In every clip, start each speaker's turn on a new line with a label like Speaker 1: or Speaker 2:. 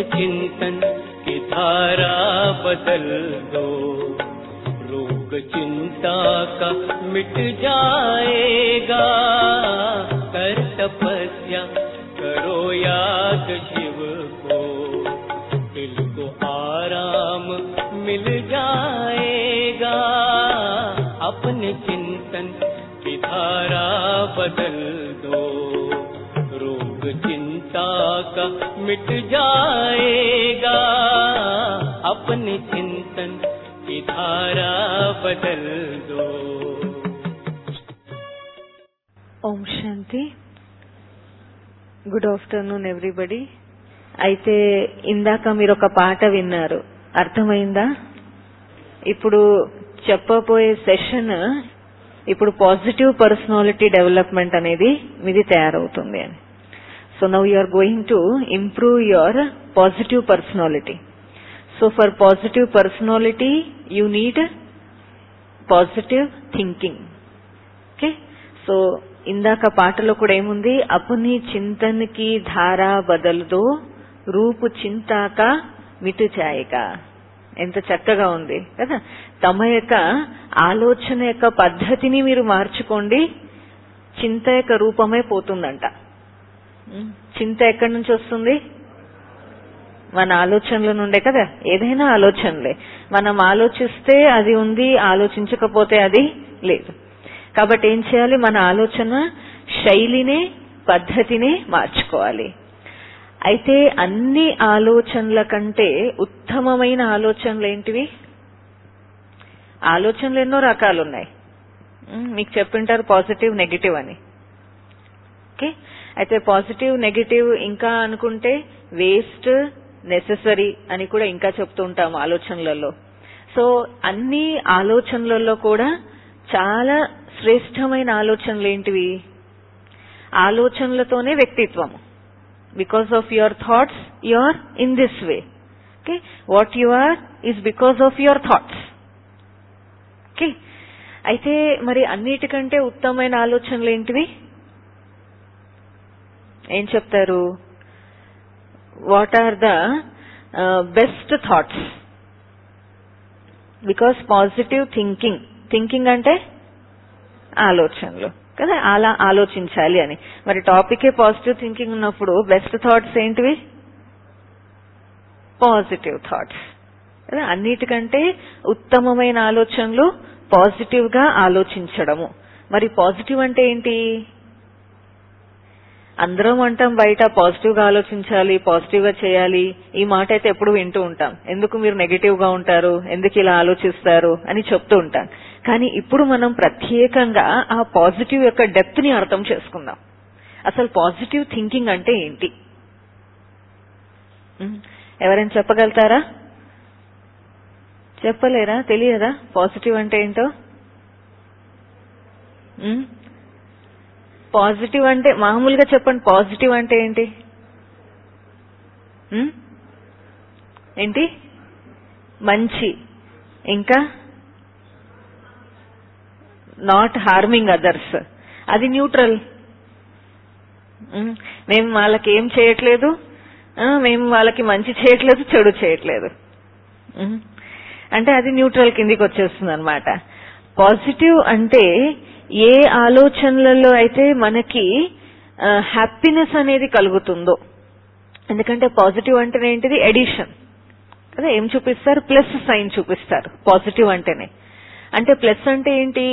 Speaker 1: चिंतन की धारा बदल दो रोग चिंता का मिट जाएगा कर तपस्या करो याद शिव को दिल को आराम मिल जाएगा अपने चिंतन की धारा बदल दो रोग चिंता का मिट जाएगा अपने चिंतन की धारा बदल दो
Speaker 2: ఓం శాంతి గుడ్ ఆఫ్టర్నూన్ ఎవ్రీబడి అయితే ఇందాక మీరు ఒక పాట విన్నారు అర్థమైందా ఇప్పుడు చెప్పబోయే సెషన్ ఇప్పుడు పాజిటివ్ పర్సనాలిటీ డెవలప్మెంట్ అనేది మీది తయారవుతుంది అని so now you are going to improve your positive personality so for positive personality you need positive thinking okay so ఇందాక పాటలో కూడా ఏముంది అపుని చింతన్కి ధారా బదలుదో రూపు చింతాక మిటు చాయక ఎంత చక్కగా ఉంది కదా తమ యొక్క ఆలోచన యొక్క పద్ధతిని మీరు మార్చుకోండి చింత యొక్క రూపమే పోతుందంట ఉం? చింత ఎక్కడి నుంచి వస్తుంది మన ఆలోచనల నుండే కదా ఏదైనా ఆలోచనలే మనం ఆలోచిస్తే అది ఉంది ఆలోచించకపోతే అది లేదు కాబట్టి ఏం చేయాలి మన ఆలోచన శైలినే పద్ధతినే మార్చుకోవాలి అయితే అన్ని ఆలోచనల కంటే ఉత్తమమైన ఆలోచనలు ఏంటివి ఆలోచనలు ఎన్నో రకాలు ఉన్నాయి ఉమ్, మీకు చెప్పింటారు పాజిటివ్ నెగిటివ్ అని ఓకే అయితే పాజిటివ్ నెగిటివ్ ఇంకా అనుకుంటే వేస్ట్ నెససరీ అని కూడా ఇంకా చెప్తూ ఉంటాం ఆలోచనలలో సో అన్ని ఆలోచనలలో కూడా చాలా శ్రేష్టమైన ఆలోచనలు ఏంటివి ఆలోచనలతోనే వ్యక్తిత్వం because of your thoughts you are in this way okay what you are is because of your thoughts okay అయితే మరి అన్నిటికంటే ఉత్తమమైన ఆలోచనలు ఏంటివి ఏం చెప్తారు what are the best thoughts because positive thinking thinking అంటే ఆలోచనలు కదా అలా ఆలోచించాలి అని మరి టాపికే పాజిటివ్ థింకింగ్ ఉన్నప్పుడు బెస్ట్ థాట్స్ ఏంటివి పాజిటివ్ థాట్స్ కదా అన్నిటికంటే ఉత్తమమైన ఆలోచనలు పాజిటివ్ గా ఆలోచించడము మరి పాజిటివ్ అంటే ఏంటి అందరం అంటాం బయట పాజిటివ్ గా ఆలోచించాలి పాజిటివ్ గా చేయాలి ఈ మాట అయితే ఎప్పుడు వింటూ ఉంటాం ఎందుకు మీరు నెగిటివ్ గా ఉంటారు ఎందుకు ఇలా ఆలోచిస్తారు అని చెప్తూ ఉంటాం కానీ ఇప్పుడు మనం ప్రత్యేకంగా ఆ పాజిటివ్ యొక్క డెప్త్ ని అర్థం చేసుకుందాం అసలు పాజిటివ్ థింకింగ్ అంటే ఏంటి ఉమ్, ఎవరైనా చెప్పగలుగుతారా చెప్పలేరా తెలియదా పాజిటివ్ అంటే ఏంటో ఉమ్? పాజిటివ్ అంటే మామూలుగా చెప్పండి పాజిటివ్ అంటే ఏంటి ఉమ్? ఏంటి మంచి ఇంకా నాట్ హార్మింగ్ అదర్స్ అది న్యూట్రల్ ఉమ్, మేము వాళ్ళకి ఏం చేయట్లేదు ఆ, మేము వాళ్ళకి మంచి చేయట్లేదు చెడు చేయట్లేదు ఉమ్, అంటే అది న్యూట్రల్ కిందికి వచ్చేస్తుంది అనమాట పాజిటివ్ అంటే ఏ ఆలోచనలలో అయితే మనకి హ్యాపీనెస్ అనేది కలుగుతుందో ఎందుకంటే పాజిటివ్ అంటేనే ఏంటిది ఎడిషన్ కదా ఏం చూపిస్తారు ప్లస్ సైన్ చూపిస్తారు పాజిటివ్ అంటేనే అంటే ప్లస్ అంటే ఏంటి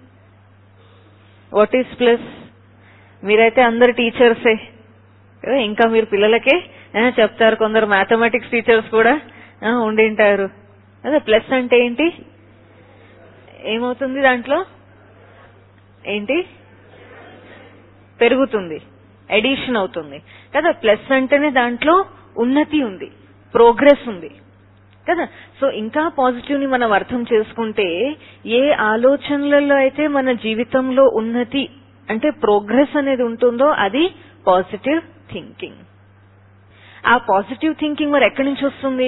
Speaker 2: వాట్ ఈస్ ప్లస్ మీరైతే అందరు టీచర్సే కదా ఇంకా మీరు పిల్లలకే ఆ, చెప్తారు కొందరు మ్యాథమెటిక్స్ టీచర్స్ కూడా ఆ, ఉండింటారు అదే ప్లస్ అంటే ఏంటి ఏమవుతుంది దాంట్లో ఏంటి పెరుగుతుంది ఎడిషన్ అవుతుంది కదా ప్లస్ అంటేనే దాంట్లో ఉన్నతి ఉంది ప్రోగ్రెస్ ఉంది కదా సో ఇంకా పాజిటివ్ ని మనం అర్థం చేసుకుంటే ఏ ఆలోచనలలో అయితే మన జీవితంలో ఉన్నతి అంటే ప్రోగ్రెస్ అనేది ఉంటుందో అది పాజిటివ్ థింకింగ్ ఆ పాజిటివ్ థింకింగ్ మరి ఎక్కడి నుంచి వస్తుంది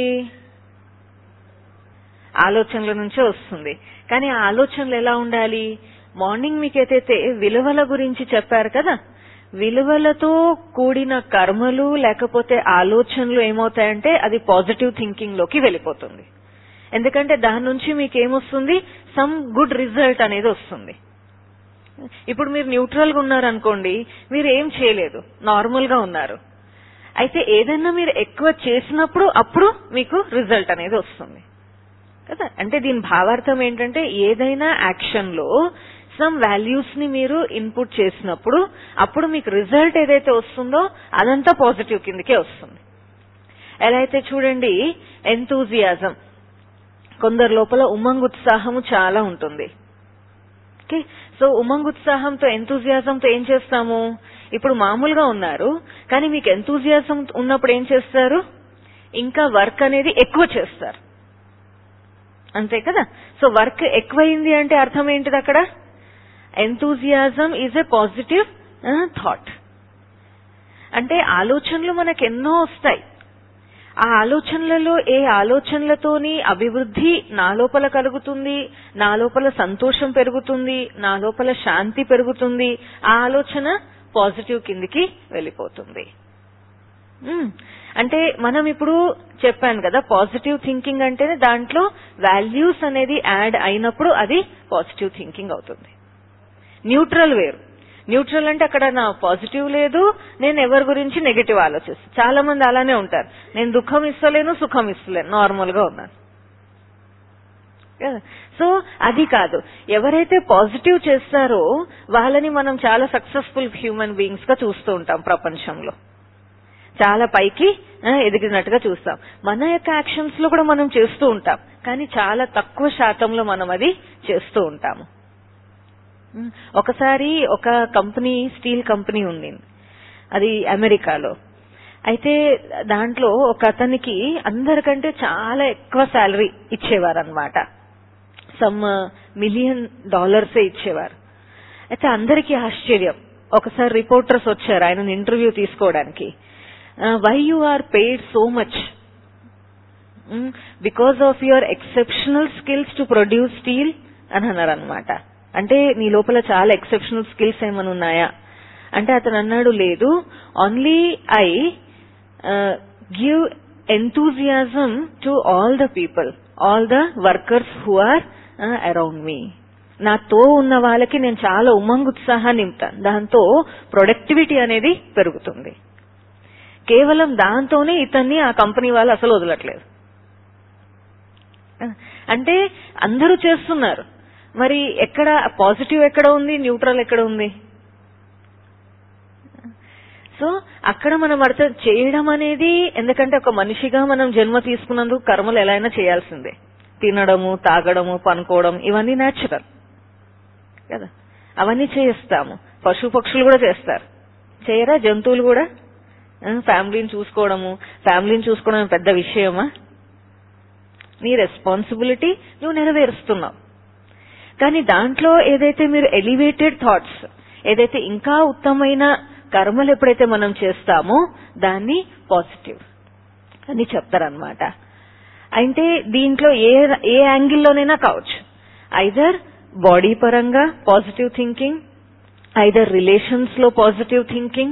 Speaker 2: ఆలోచనల నుంచే వస్తుంది కానీ ఆ ఆలోచనలు ఎలా ఉండాలి మార్నింగ్ మీకు ఏదైతే విలువల గురించి చెప్పారు కదా విలువలతో కూడిన కర్మలు లేకపోతే ఆలోచనలు ఏమవుతాయంటే అది పాజిటివ్ థింకింగ్ లోకి వెళ్ళిపోతుంది ఎందుకంటే దాని నుంచి మీకు ఏమొస్తుంది సమ్ గుడ్ రిజల్ట్ అనేది వస్తుంది ఇప్పుడు మీరు న్యూట్రల్ గా ఉన్నారు అనుకోండి మీరు ఏం చేయలేదు నార్మల్ గా ఉన్నారు అయితే ఏదైనా మీరు ఎక్కువ చేసినప్పుడు అప్పుడు మీకు రిజల్ట్ అనేది వస్తుంది కదా అంటే దీని భావార్థం ఏంటంటే ఏదైనా యాక్షన్ లో సమ్ వాల్యూస్ ని మీరు ఇన్పుట్ చేసినప్పుడు అప్పుడు మీకు రిజల్ట్ ఏదైతే వస్తుందో అదంతా పాజిటివ్ కిందకే వస్తుంది ఎలా అయితే చూడండి ఎంతూజియాజం కొందరు లోపల ఉమంగ్ ఉత్సాహము చాలా ఉంటుంది ఓకే సో ఉమంగ్ ఉత్సాహంతో ఎంతూజియాజంతో ఏం చేస్తాము ఇప్పుడు మామూలుగా ఉన్నారు కానీ మీకు ఎంతూజియాజం ఉన్నప్పుడు ఏం చేస్తారు ఇంకా వర్క్ అనేది ఎక్కువ చేస్తారు అంతే కదా సో వర్క్ ఎక్కువైంది అంటే అర్థం ఏంటిది అక్కడ enthusiasm is a positive thought అంటే ఆలోచనలు మనకు ఎన్నో వస్తాయి ఆ ఆలోచనలలో ఏ ఆలోచనలతోని అభివృద్ధి నా లోపల కలుగుతుంది నా లోపల సంతోషం పెరుగుతుంది నా లోపల శాంతి పెరుగుతుంది ఆ ఆలోచన పాజిటివ్ కిందికి వెళ్ళిపోతుంది మ్మ్. అంటే మనం ఇప్పుడు చెప్పాను కదా పాజిటివ్ థింకింగ్ అంటేనే దాంట్లో వాల్యూస్ అనేది యాడ్ అయినప్పుడు అది పాజిటివ్ థింకింగ్ అవుతుంది న్యూట్రల్ వేరు న్యూట్రల్ అంటే అక్కడ నా పాజిటివ్ లేదు నేను ఎవరి గురించి నెగటివ్ ఆలోచిస్తాను చాలా మంది అలానే ఉంటారు నేను దుఃఖం ఇస్తలేను సుఖం ఇస్తలేను నార్మల్ గా ఉన్నాను కదా? సో అది కాదు ఎవరైతే పాజిటివ్ చేస్తారో వాళ్ళని మనం చాలా సక్సెస్ఫుల్ హ్యూమన్ బీయింగ్స్ గా చూస్తూ ఉంటాం ప్రపంచంలో చాలా పైకి ఆ, ఎదిగినట్టుగా చూస్తాం మన యొక్క యాక్షన్స్ లో కూడా మనం చేస్తూ ఉంటాం కానీ చాలా తక్కువ శాతంలో మనం అది చేస్తూ ఉంటాము ఉమ్, ఒకసారి ఒక కంపెనీ స్టీల్ కంపెనీ ఉంది అది అమెరికాలో అయితే దాంట్లో ఒక అతనికి అందరికంటే చాలా ఎక్కువ శాలరీ ఇచ్చేవారు అనమాట సమ్ మిలియన్ డాలర్సే ఇచ్చేవారు అయితే అందరికీ ఆశ్చర్యం ఒకసారి రిపోర్టర్స్ వచ్చారు ఆయన ఇంటర్వ్యూ తీసుకోవడానికి why you are paid so much because of your exceptional skills to produce steel అని అన్నారు అనమాట అంటే నీ లోపల చాలా ఎక్సెప్షనల్ స్కిల్స్ ఏమైనా ఉన్నాయా అంటే అతను అన్నాడు లేదు only I give enthusiasm to all the people all the workers who are around me నాతో ఉన్న వాళ్ళకి నేను చాలా ఉమంగ్ ఉత్సాహాన్ని నింపుతాను దాంతో ప్రొడక్టివిటీ అనేది పెరుగుతుంది కేవలం దాంతోనే ఇతన్ని ఆ కంపెనీ వాళ్ళు అసలు వదలట్లేదు అంటే అందరూ చేస్తున్నారు మరి ఎక్కడ పాజిటివ్ ఎక్కడ ఉంది న్యూట్రల్ ఎక్కడ ఉంది సో అక్కడ మనం అర్థం చేయడం అనేది ఎందుకంటే ఒక మనిషిగా మనం జన్మ తీసుకున్నందుకు కర్మలు ఎలా అయినా చేయాల్సిందే తినడము తాగడము పనుకోవడం ఇవన్నీ నేచురల్ కదా అవన్నీ చేస్తాము పశు పక్షులు కూడా చేస్తారు చేయరా జంతువులు కూడా ఆ, ఫ్యామిలీని చూసుకోవడము ఫ్యామిలీని చూసుకోవడం పెద్ద విషయమా నీ రెస్పాన్సిబిలిటీ నువ్వు నెరవేరుస్తున్నావు కానీ దాంట్లో ఏదైతే మీరు ఎలివేటెడ్ థాట్స్ ఏదైతే ఇంకా ఉత్తమైన కర్మలు ఎప్పుడైతే మనం చేస్తామో దాన్ని పాజిటివ్ అని చెప్తారనమాట అంటే దీంట్లో ఏ ఏ యాంగిల్లోనైనా కావచ్చు ఐదర్ బాడీ పరంగా పాజిటివ్ థింకింగ్ ఐదర్ రిలేషన్స్ లో పాజిటివ్ థింకింగ్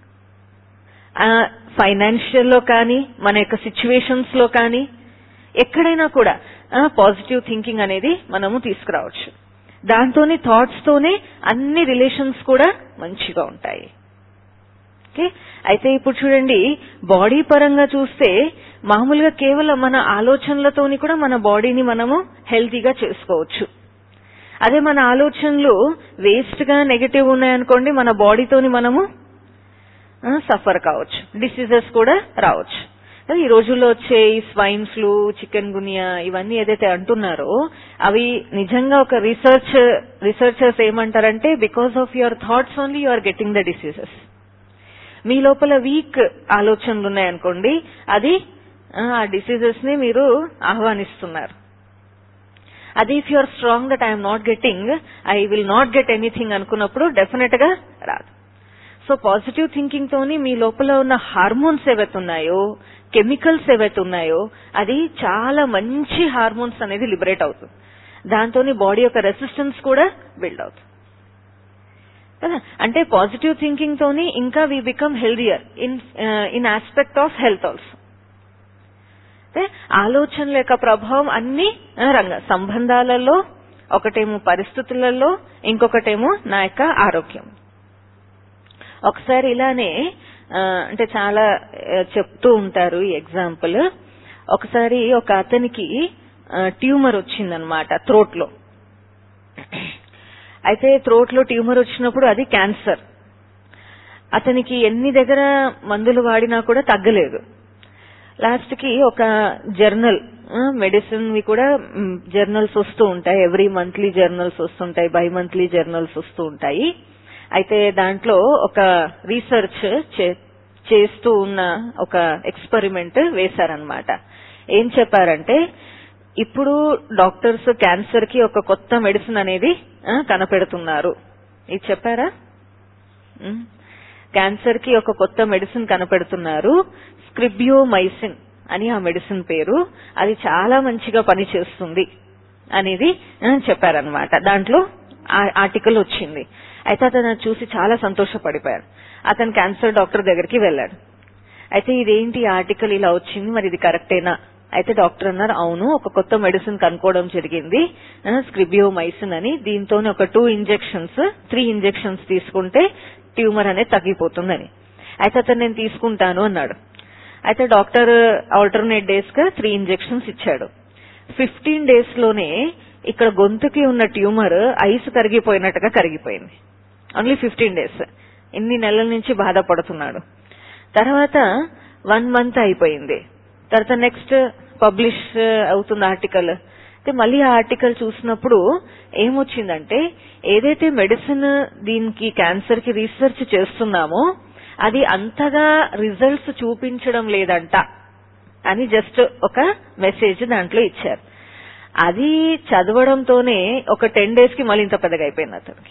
Speaker 2: ఫైనాన్షియల్ లో కానీ మన యొక్క సిచ్యువేషన్స్ లో కానీ ఎక్కడైనా కూడా పాజిటివ్ థింకింగ్ అనేది మనము తీసుకురావచ్చు దాంతోనే థాట్స్ తోనే అన్ని రిలేషన్స్ కూడా మంచిగా ఉంటాయి ఓకే అయితే ఇప్పుడు చూడండి బాడీ పరంగా చూస్తే మామూలుగా కేవలం మన ఆలోచనలతోని కూడా మన బాడీని మనము హెల్తీగా చేసుకోవచ్చు అదే మన ఆలోచనలు వేస్ట్ గా నెగటివ్ ఉన్నాయనుకోండి మన బాడీతోని మనము సఫర్ కావచ్చు డిసీజెస్ కూడా రావచ్చు ఈ రోజుల్లో వచ్చే ఈ స్వైన్ ఫ్లూ చికెన్ గునియా ఇవన్నీ ఏదైతే అంటున్నారో అవి నిజంగా ఒక రీసెర్చ్ రీసెర్చర్స్ ఏమంటారంటే because of your thoughts only you are getting the diseases మీ లోపల వీక్ ఆలోచనలు ఉన్నాయనుకోండి అది ఆ డిసీజెస్ ని మీరు ఆహ్వానిస్తున్నారు అది if you're strong that I'm not getting I will not get anything అనుకున్నప్పుడు డెఫినెట్ గా రాదు సో పాజిటివ్ థింకింగ్ తోని మీ లోపల ఉన్న హార్మోన్స్ ఏవైతే ఉన్నాయో కెమికల్స్ ఏవైతే ఉన్నాయో అది చాలా మంచి హార్మోన్స్ అనేది లిబరేట్ అవుతుంది దాంతో బాడీ యొక్క రెసిస్టెన్స్ కూడా బిల్డ్ అవుతుంది కదా అంటే పాజిటివ్ థింకింగ్ తోని ఇంకా we become healthier in in aspect of health also అంటే ఆలోచనల యొక్క ప్రభావం అన్ని ఆ, రంగ సంబంధాలలో ఒకటేమో పరిస్థితులలో ఇంకొకటేమో నా యొక్క ఆరోగ్యం ఒకసారి ఇలానే ఆ, అంటే చాలా ఆ, చెప్తూ ఉంటారు ఈ ఎగ్జాంపుల్ ఒకసారి ఒక అతనికి ట్యూమర్ వచ్చిందనమాట థ్రోట్ లో అయితే థ్రోట్ లో ట్యూమర్ వచ్చినప్పుడు అది క్యాన్సర్ అతనికి ఎన్ని దగ్గర మందులు వాడినా కూడా తగ్గలేదు లాస్ట్ కి ఒక జర్నల్ మెడిసిన్ వి కూడా జర్నల్స్ వస్తూ ఉంటాయి ఎవ్రీ మంత్లీ జర్నల్స్ వస్తుంటాయి బై మంత్లీ జర్నల్స్ వస్తూ ఉంటాయి అయితే దాంట్లో ఒక రీసెర్చ్ చేస్తూ ఉన్న ఒక ఎక్స్పెరిమెంట్ వేశారనమాట ఏం చెప్పారంటే ఇప్పుడు డాక్టర్స్ క్యాన్సర్ కి ఒక కొత్త మెడిసిన్ అనేది ఆ, కనపెడుతున్నారు ఇది చెప్పారా ఉమ్. క్యాన్సర్ కి ఒక కొత్త మెడిసిన్ కనపెడుతున్నారు స్క్రిబ్యోమైసిన్ అని ఆ మెడిసిన్ పేరు అది చాలా మంచిగా పనిచేస్తుంది అనేది ఆ, చెప్పారనమాట దాంట్లో ఆర్టికల్ వచ్చింది అయితే అతను అది చూసి చాలా సంతోషపడిపోయాడు అతను క్యాన్సర్ డాక్టర్ దగ్గరికి వెళ్ళాడు అయితే ఇదేంటి ఆర్టికల్ ఇలా వచ్చింది మరి ఇది కరెక్టేనా అయితే డాక్టర్ అన్నారు అవును ఒక కొత్త మెడిసిన్ కనుక్కోవడం జరిగింది స్క్రిబియోమైసిన్ అని దీంతోనే ఒక టూ ఇంజెక్షన్స్ త్రీ ఇంజెక్షన్స్ తీసుకుంటే ట్యూమర్ అనేది తగ్గిపోతుందని అయితే అతను నేను తీసుకుంటాను అన్నాడు అయితే డాక్టర్ ఆల్టర్నేట్ డేస్ గా త్రీ ఇంజెక్షన్స్ ఇచ్చాడు ఫిఫ్టీన్ డేస్ లోనే ఇక్కడ గొంతుకి ఉన్న ట్యూమర్ ఐస్ కరిగిపోయినట్టుగా కరిగిపోయింది ఓన్లీ ఫిఫ్టీన్ డేస్ ఇన్ని నెలల నుంచి బాధపడుతున్నాడు తర్వాత వన్ మంత్ అయిపోయింది తర్వాత నెక్స్ట్ పబ్లిష్ అవుతుంది ఆర్టికల్ అయితే మళ్ళీ ఆ ఆర్టికల్ చూసినప్పుడు ఏమొచ్చిందంటే ఏదైతే మెడిసిన్ దీనికి క్యాన్సర్ కి రీసెర్చ్ చేస్తున్నామో అది అంతగా రిజల్ట్స్ చూపించడం లేదంట అని జస్ట్ ఒక మెసేజ్ దాంట్లో ఇచ్చారు అది చదవడంతోనే ఒక టెన్ డేస్ కి మళ్ళీ ఇంత పెద్దగా అయిపోయింది అతనికి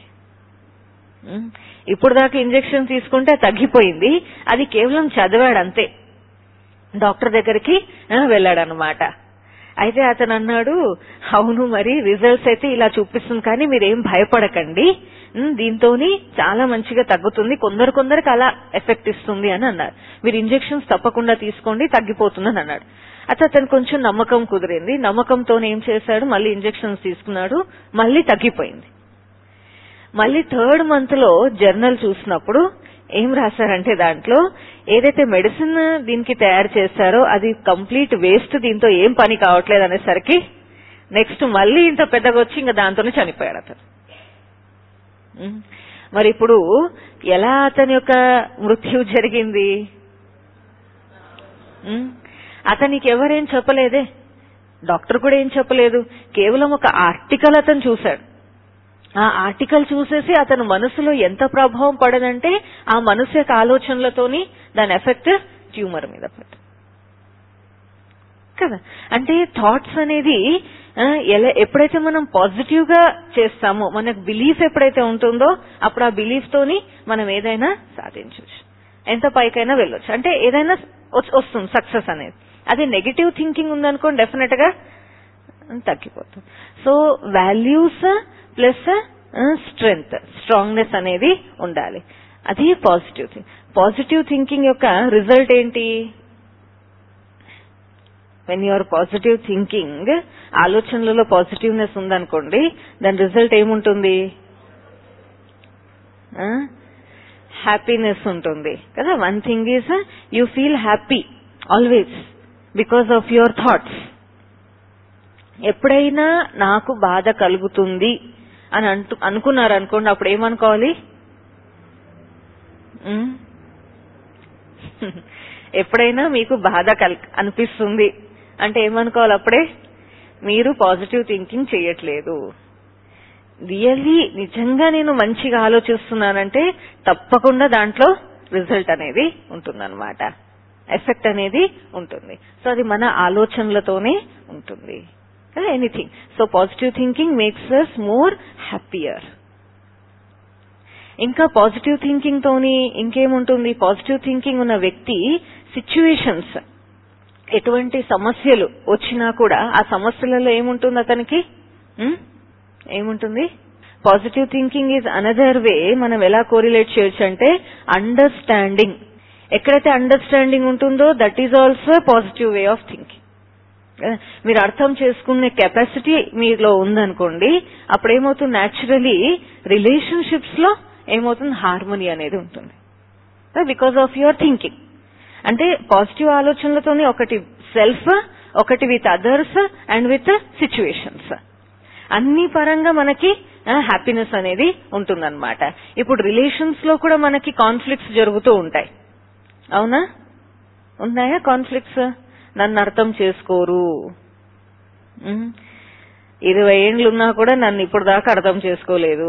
Speaker 2: ఉమ్. ఇప్పుడు దాకా ఇంజెక్షన్ తీసుకుంటే తగ్గిపోయింది అది కేవలం చదివాడు అంతే డాక్టర్ దగ్గరికి వెళ్ళాడనమాట అయితే అతను అన్నాడు అవును మరి రిజల్ట్స్ అయితే ఇలా చూపిస్తుంది కానీ మీరేం భయపడకండి ఉమ్, దీంతోని చాలా మంచిగా తగ్గుతుంది కొందరు కొందరికి అలా ఎఫెక్ట్ ఇస్తుంది అని అన్నారు మీరు ఇంజెక్షన్స్ తప్పకుండా తీసుకోండి తగ్గిపోతుందని అన్నాడు అయితే అతను కొంచెం నమ్మకం కుదిరింది నమ్మకంతో ఏం చేశాడు మళ్ళీ ఇంజెక్షన్స్ తీసుకున్నాడు మళ్ళీ తగ్గిపోయింది మళ్ళీ థర్డ్ మంత్ లో జర్నల్ చూసినప్పుడు ఏం రాశారంటే దాంట్లో ఏదైతే మెడిసిన్ దీనికి తయారు చేశారో అది కంప్లీట్ వేస్ట్ దీంతో ఏం పని కావట్లేదు అనేసరికి నెక్స్ట్ మళ్ళీ ఇంత పెద్దగా వచ్చి ఇంకా దాంతోనే చనిపోయాడు అతను ఉమ్. మరి ఇప్పుడు ఎలా అతని యొక్క మృత్యు జరిగింది ఉమ్. అతనికి ఎవరేం చెప్పలేదే డాక్టర్ కూడా ఏం చెప్పలేదు కేవలం ఒక ఆర్టికల్ అతను చూశాడు ఆ ఆర్టికల్ చూసేసి అతని మనసులో ఎంత ప్రభావం పడదంటే ఆ మనసు యొక్క ఆలోచనలతోని దాని ఎఫెక్ట్ ట్యూమర్ మీద పడ్డ కదా అంటే థాట్స్ అనేది ఆ, ఎలా ఎప్పుడైతే మనం పాజిటివ్ గా చేస్తామో మనకు బిలీఫ్ ఎప్పుడైతే ఉంటుందో అప్పుడు ఆ బిలీఫ్ తోని మనం ఏదైనా సాధించవచ్చు ఎంత పైకైనా వెళ్ళొచ్చు అంటే ఏదైనా వచ్- వస్తుంది సక్సెస్ అనేది అదే నెగిటివ్ థింకింగ్ ఉందనుకోండి డెఫినెట్ గా తగ్గిపోతుంది so values plus strength strongness అనేది ఉండాలి అది పాజిటివ్ థింగ్ పాజిటివ్ థింకింగ్ యొక్క రిజల్ట్ ఏంటి వెన్ యువర్ పాజిటివ్ థింకింగ్ ఆలోచనలలో పాజిటివ్నెస్ ఉందనుకోండి దాని రిజల్ట్ ఏముంటుంది హ్యాపీనెస్ ఉంటుంది కదా one thing is you feel happy always because of your thoughts ఎప్పుడైనా నాకు బాధ కలుగుతుంది అని అంటూ అనుకున్నారు అనుకోండి అప్పుడు ఏమనుకోవాలి ఉమ్? ఎప్పుడైనా మీకు బాధ కల్ అనిపిస్తుంది అంటే ఏమనుకోవాలి అప్పుడే మీరు పాజిటివ్ థింకింగ్ చేయట్లేదు రియల్లీ నిజంగా నేను మంచిగా ఆలోచిస్తున్నానంటే తప్పకుండా దాంట్లో రిజల్ట్ అనేది ఉంటుందన్నమాట ఎఫెక్ట్ అనేది ఉంటుంది సో అది మన ఆలోచనలతోనే ఉంటుంది కదా anything so positive thinking makes us more happier ఇంకా పాజిటివ్ థింకింగ్ తోని ఇంకేముంటుంది పాజిటివ్ థింకింగ్ ఉన్న వ్యక్తి సిచ్యువేషన్స్ ఎటువంటి సమస్యలు వచ్చినా కూడా ఆ సమస్యలలో ఏముంటుంది అతనికి ఉమ్? ఏముంటుంది positive thinking is another way మనం ఎలా కోరిలేట్ చేయొచ్చు అంటే అండర్స్టాండింగ్ ఎక్కడైతే అండర్స్టాండింగ్ ఉంటుందో that is also positive way of thinking మీరు అర్థం చేసుకునే కెపాసిటీ మీలో ఉందనుకోండి అప్పుడు ఏమవుతుంది న్యాచురలీ రిలేషన్షిప్స్ లో ఏమవుతుంది హార్మోనీ అనేది ఉంటుంది బికాస్ ఆఫ్ యువర్ థింకింగ్ అంటే పాజిటివ్ ఆలోచనలతోనే ఒకటి సెల్ఫ్ ఒకటి with others and with situations అన్ని పరంగా మనకి హ్యాపీనెస్ అనేది ఉంటుందన్నమాట ఇప్పుడు రిలేషన్స్ లో కూడా మనకి కాన్ఫ్లిక్ట్స్ జరుగుతూ ఉంటాయి అవునా ఉన్నాయా కాన్ఫ్లిక్ట్స్ నన్ను అర్థం చేసుకోరు ఉమ్. ఇరవై ఏండ్లున్నా కూడా నన్ను ఇప్పుడు దాకా అర్థం చేసుకోలేదు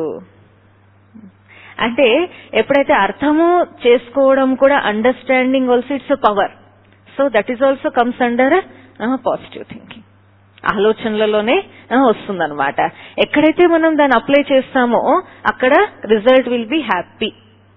Speaker 2: అంటే ఎప్పుడైతే అర్థము చేసుకోవడం కూడా understanding also it's power so that is also comes under positive thinking ఆలోచనలలోనే వస్తుందన్నమాట ఎక్కడైతే మనం దాన్ని అప్లై చేస్తామో అక్కడ result will be happy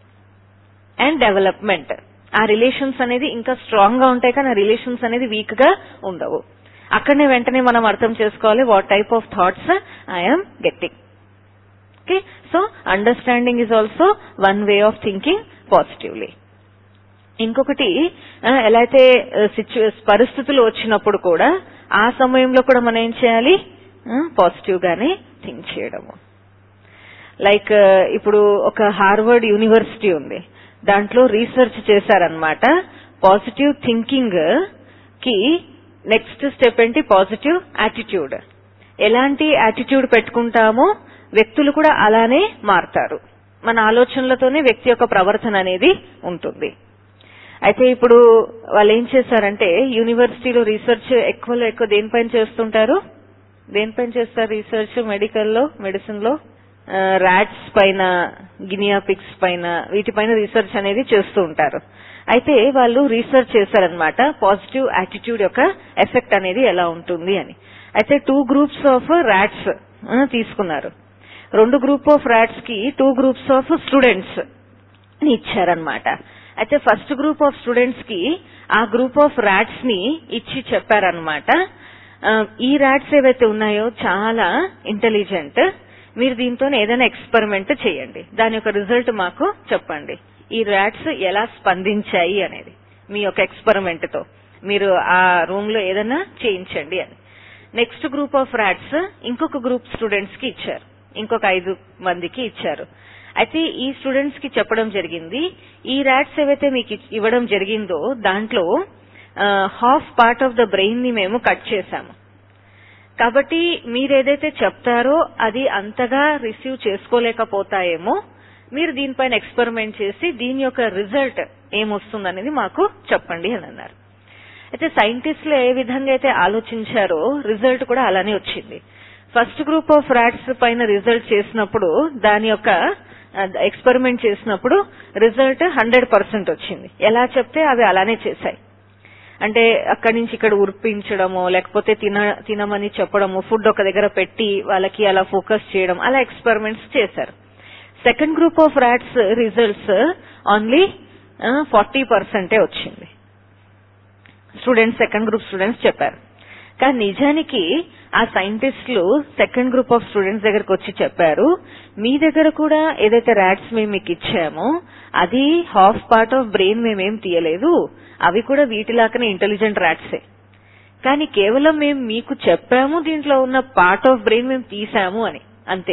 Speaker 2: and development ఆ రిలేషన్స్ అనేది ఇంకా స్ట్రాంగ్ గా ఉంటాయి కానీ ఆ రిలేషన్స్ అనేది వీక్ గా ఉండవు అక్కడనే వెంటనే మనం అర్థం చేసుకోవాలి what type of thoughts I'm getting okay so understanding is also one way of thinking positively ఇంకొకటి ఆ, ఎలా అయితే సిచ్యు పరిస్థితులు వచ్చినప్పుడు కూడా ఆ సమయంలో కూడా మనం ఏం చేయాలి పాజిటివ్ గానే థింక్ చేయడము లైక్ ఇప్పుడు ఒక హార్వర్డ్ యూనివర్సిటీ ఉంది దాంట్లో రీసెర్చ్ చేశారనమాట పాజిటివ్ థింకింగ్ కి నెక్స్ట్ స్టెప్ ఏంటి పాజిటివ్ యాటిట్యూడ్ ఎలాంటి యాటిట్యూడ్ పెట్టుకుంటామో వ్యక్తులు కూడా అలానే మారతారు మన ఆలోచనలతోనే వ్యక్తి యొక్క ప్రవర్తన అనేది ఉంటుంది అయితే ఇప్పుడు వాళ్ళు ఏం చేశారంటే యూనివర్సిటీలో రీసెర్చ్ ఎక్కువలో ఎక్కువ దేనిపైన చేస్తుంటారు దేనిపైన చేస్తారు రీసెర్చ్ మెడికల్లో మెడిసిన్ లో ర్యాట్స్ పైన గినియా పిక్స్ పైన వీటిపైన రీసెర్చ్ అనేది చేస్తూ ఉంటారు అయితే వాళ్ళు రీసెర్చ్ చేశారనమాట పాజిటివ్ యాటిట్యూడ్ యొక్క ఎఫెక్ట్ అనేది ఎలా ఉంటుంది అని అయితే టూ గ్రూప్స్ ఆఫ్ ర్యాట్స్ తీసుకున్నారు రెండు గ్రూప్ ఆఫ్ ర్యాట్స్ కి టూ గ్రూప్స్ ఆఫ్ స్టూడెంట్స్ ఇచ్చారనమాట అయితే ఫస్ట్ గ్రూప్ ఆఫ్ స్టూడెంట్స్ కి ఆ గ్రూప్ ఆఫ్ ర్యాట్స్ ని ఇచ్చి చెప్పారనమాట ఆ, ఈ ర్యాట్స్ ఏవైతే ఉన్నాయో చాలా ఇంటెలిజెంట్ మీరు దీంతో ఏదైనా ఎక్స్పెరిమెంట్ చేయండి దాని యొక్క రిజల్ట్ మాకు చెప్పండి ఈ ర్యాట్స్ ఎలా స్పందించాయి అనేది మీ యొక్క ఎక్స్పెరిమెంట్ తో మీరు ఆ రూమ్ లో ఏదైనా చేయించండి అని నెక్స్ట్ గ్రూప్ ఆఫ్ ర్యాట్స్ ఇంకొక గ్రూప్ స్టూడెంట్స్ కి ఇచ్చారు ఇంకొక ఐదు మందికి ఇచ్చారు అయితే ఈ స్టూడెంట్స్ కి చెప్పడం జరిగింది ఈ ర్యాట్స్ ఏవైతే మీకు ఇచ్- ఇవ్వడం జరిగిందో దాంట్లో half part of the brain ని మేము కట్ చేశాము కాబట్టి మీరు ఏదైతే చెప్తారో అది అంతగా రిసీవ్ చేసుకోలేకపోతాయేమో మీరు దీనిపైన ఎక్స్పెరిమెంట్ చేసి దీని యొక్క రిజల్ట్ ఏమొస్తుందనేది మాకు చెప్పండి అని అన్నారు అయితే సైంటిస్టులు ఏ విధంగా అయితే ఆలోచించారో రిజల్ట్ కూడా అలానే వచ్చింది ఫస్ట్ గ్రూప్ ఆఫ్ ర్యాట్స్ పైన రిజల్ట్ చేసినప్పుడు దాని యొక్క ఎక్స్పెరిమెంట్ చేసినప్పుడు రిజల్ట్ హండ్రెడ్ పర్సెంట్ వచ్చింది ఎలా చెప్తే అవి అలానే చేశాయి అంటే అక్కడి నుంచి ఇక్కడ ఉరిపించడము లేకపోతే తిన తినమని చెప్పడము ఫుడ్ ఒక దగ్గర పెట్టి వాళ్ళకి అలా ఫోకస్ చేయడం అలా ఎక్స్పెరిమెంట్స్ చేశారు second group of rats results only forty పర్సెంటే వచ్చింది స్టూడెంట్స్ సెకండ్ గ్రూప్ స్టూడెంట్స్ చెప్పారు కానీ నిజానికి ఆ సైంటిస్టులు సెకండ్ గ్రూప్ ఆఫ్ స్టూడెంట్స్ దగ్గరకు వచ్చి చెప్పారు మీ దగ్గర కూడా ఏదైతే ర్యాట్స్ మేము మీకు ఇచ్చామో అది హాఫ్ పార్ట్ ఆఫ్ బ్రెయిన్ మేమేం తీయలేదు అవి కూడా వీటిలాగానే ఇంటెలిజెంట్ ర్యాట్సే కానీ కేవలం మేము మీకు చెప్పాము దీంట్లో ఉన్న పార్ట్ ఆఫ్ బ్రెయిన్ మేము తీసాము అని అంతే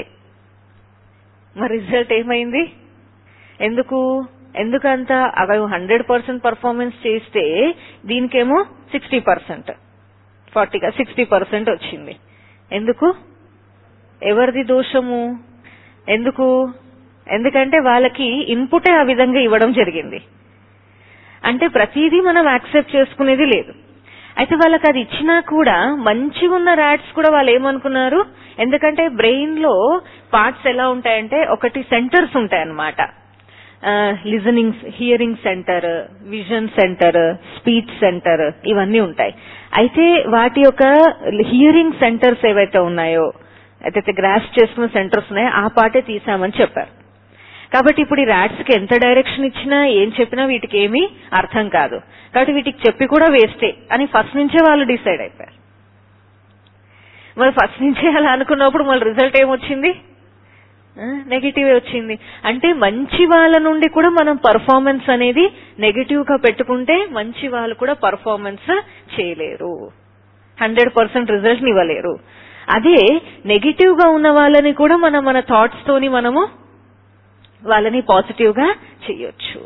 Speaker 2: మరి రిజల్ట్ ఏమైంది ఎందుకు ఎందుకంత అవి హండ్రెడ్ పర్సెంట్ పర్ఫార్మెన్స్ చేస్తే దీనికేమో సిక్స్టీ పర్సెంట్ ఫార్టీగా సిక్స్టీ పర్సెంట్ వచ్చింది ఎందుకు ఎవరిది దోషము ఎందుకు ఎందుకంటే వాళ్ళకి ఇన్పుటే ఆ విధంగా ఇవ్వడం జరిగింది అంటే ప్రతిదీ మనం యాక్సెప్ట్ చేసుకునేది లేదు అయితే వాళ్ళకి అది ఇచ్చినా కూడా మంచిగా ఉన్న ర్యాట్స్ కూడా వాళ్ళు ఏమనుకున్నారు ఎందుకంటే బ్రెయిన్ లో పార్ట్స్ ఎలా ఉంటాయంటే ఒకటి సెంటర్స్ ఉంటాయన్నమాట listening hearing centre vision centre speech centre ఇవన్నీ ఉంటాయి అయితే వాటి యొక్క హియరింగ్ సెంటర్స్ ఏవైతే ఉన్నాయో అయితే గ్రాస్ చేసుకున్న సెంటర్స్ ఉన్నాయో ఆ పాటే తీసామని చెప్పారు కాబట్టి ఇప్పుడు ఈ ర్యాట్స్ కి ఎంత డైరెక్షన్ ఇచ్చినా ఏం చెప్పినా వీటికి ఏమీ అర్థం కాదు కాబట్టి వీటికి చెప్పి కూడా వేస్టే అని ఫస్ట్ నుంచే వాళ్ళు డిసైడ్ అయిపోయారు మరి ఫస్ట్ నుంచే అలా అనుకున్నప్పుడు మళ్ళీ రిజల్ట్ ఏమొచ్చింది నెగిటివ్ వచ్చింది అంటే మంచి వాళ్ళ నుండి కూడా మనం పర్ఫార్మెన్స్ అనేది నెగిటివ్ గా పెట్టుకుంటే మంచి వాళ్ళు కూడా పర్ఫార్మెన్స్ చేయలేరు హండ్రెడ్ పర్సెంట్ రిజల్ట్ ఇవ్వలేరు అదే నెగిటివ్ గా ఉన్న వాళ్ళని కూడా మనం మన థాట్స్ తోని మనము వాళ్ళని పాజిటివ్ గా చేయొచ్చు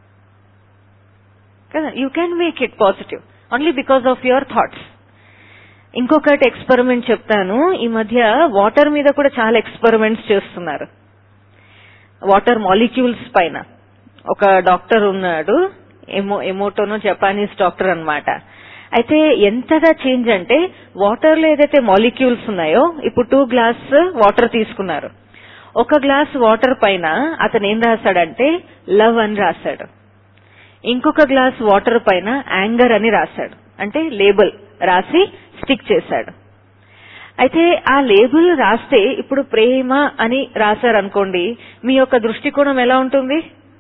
Speaker 2: కదా you can make it positive only because of your thoughts ఇంకొకటి ఎక్స్పెరిమెంట్ చెప్తాను ఈ మధ్య వాటర్ మీద కూడా చాలా ఎక్స్పెరిమెంట్స్ చేస్తున్నారు వాటర్ మాలిక్యూల్స్ పైన ఒక డాక్టర్ ఉన్నాడు ఎమో ఎమోటోనో జపానీస్ డాక్టర్ అన్నమాట అయితే ఎంతగా చేంజ్ అంటే వాటర్ లో ఏదైతే మాలిక్యూల్స్ ఉన్నాయో ఇప్పుడు టూ గ్లాస్ వాటర్ తీసుకున్నారు ఒక గ్లాస్ వాటర్ పైన అతను ఏం రాశాడంటే లవ్ అని రాశాడు ఇంకొక గ్లాస్ వాటర్ పైన యాంగర్ అని రాశాడు అంటే లేబుల్ రాసి స్టిక్ చేశాడు అయితే ఆ లేబుల్ రాస్తే ఇప్పుడు ప్రేమ అని రాశారనుకోండి మీ యొక్క దృష్టికోణం ఎలా ఉంటుంది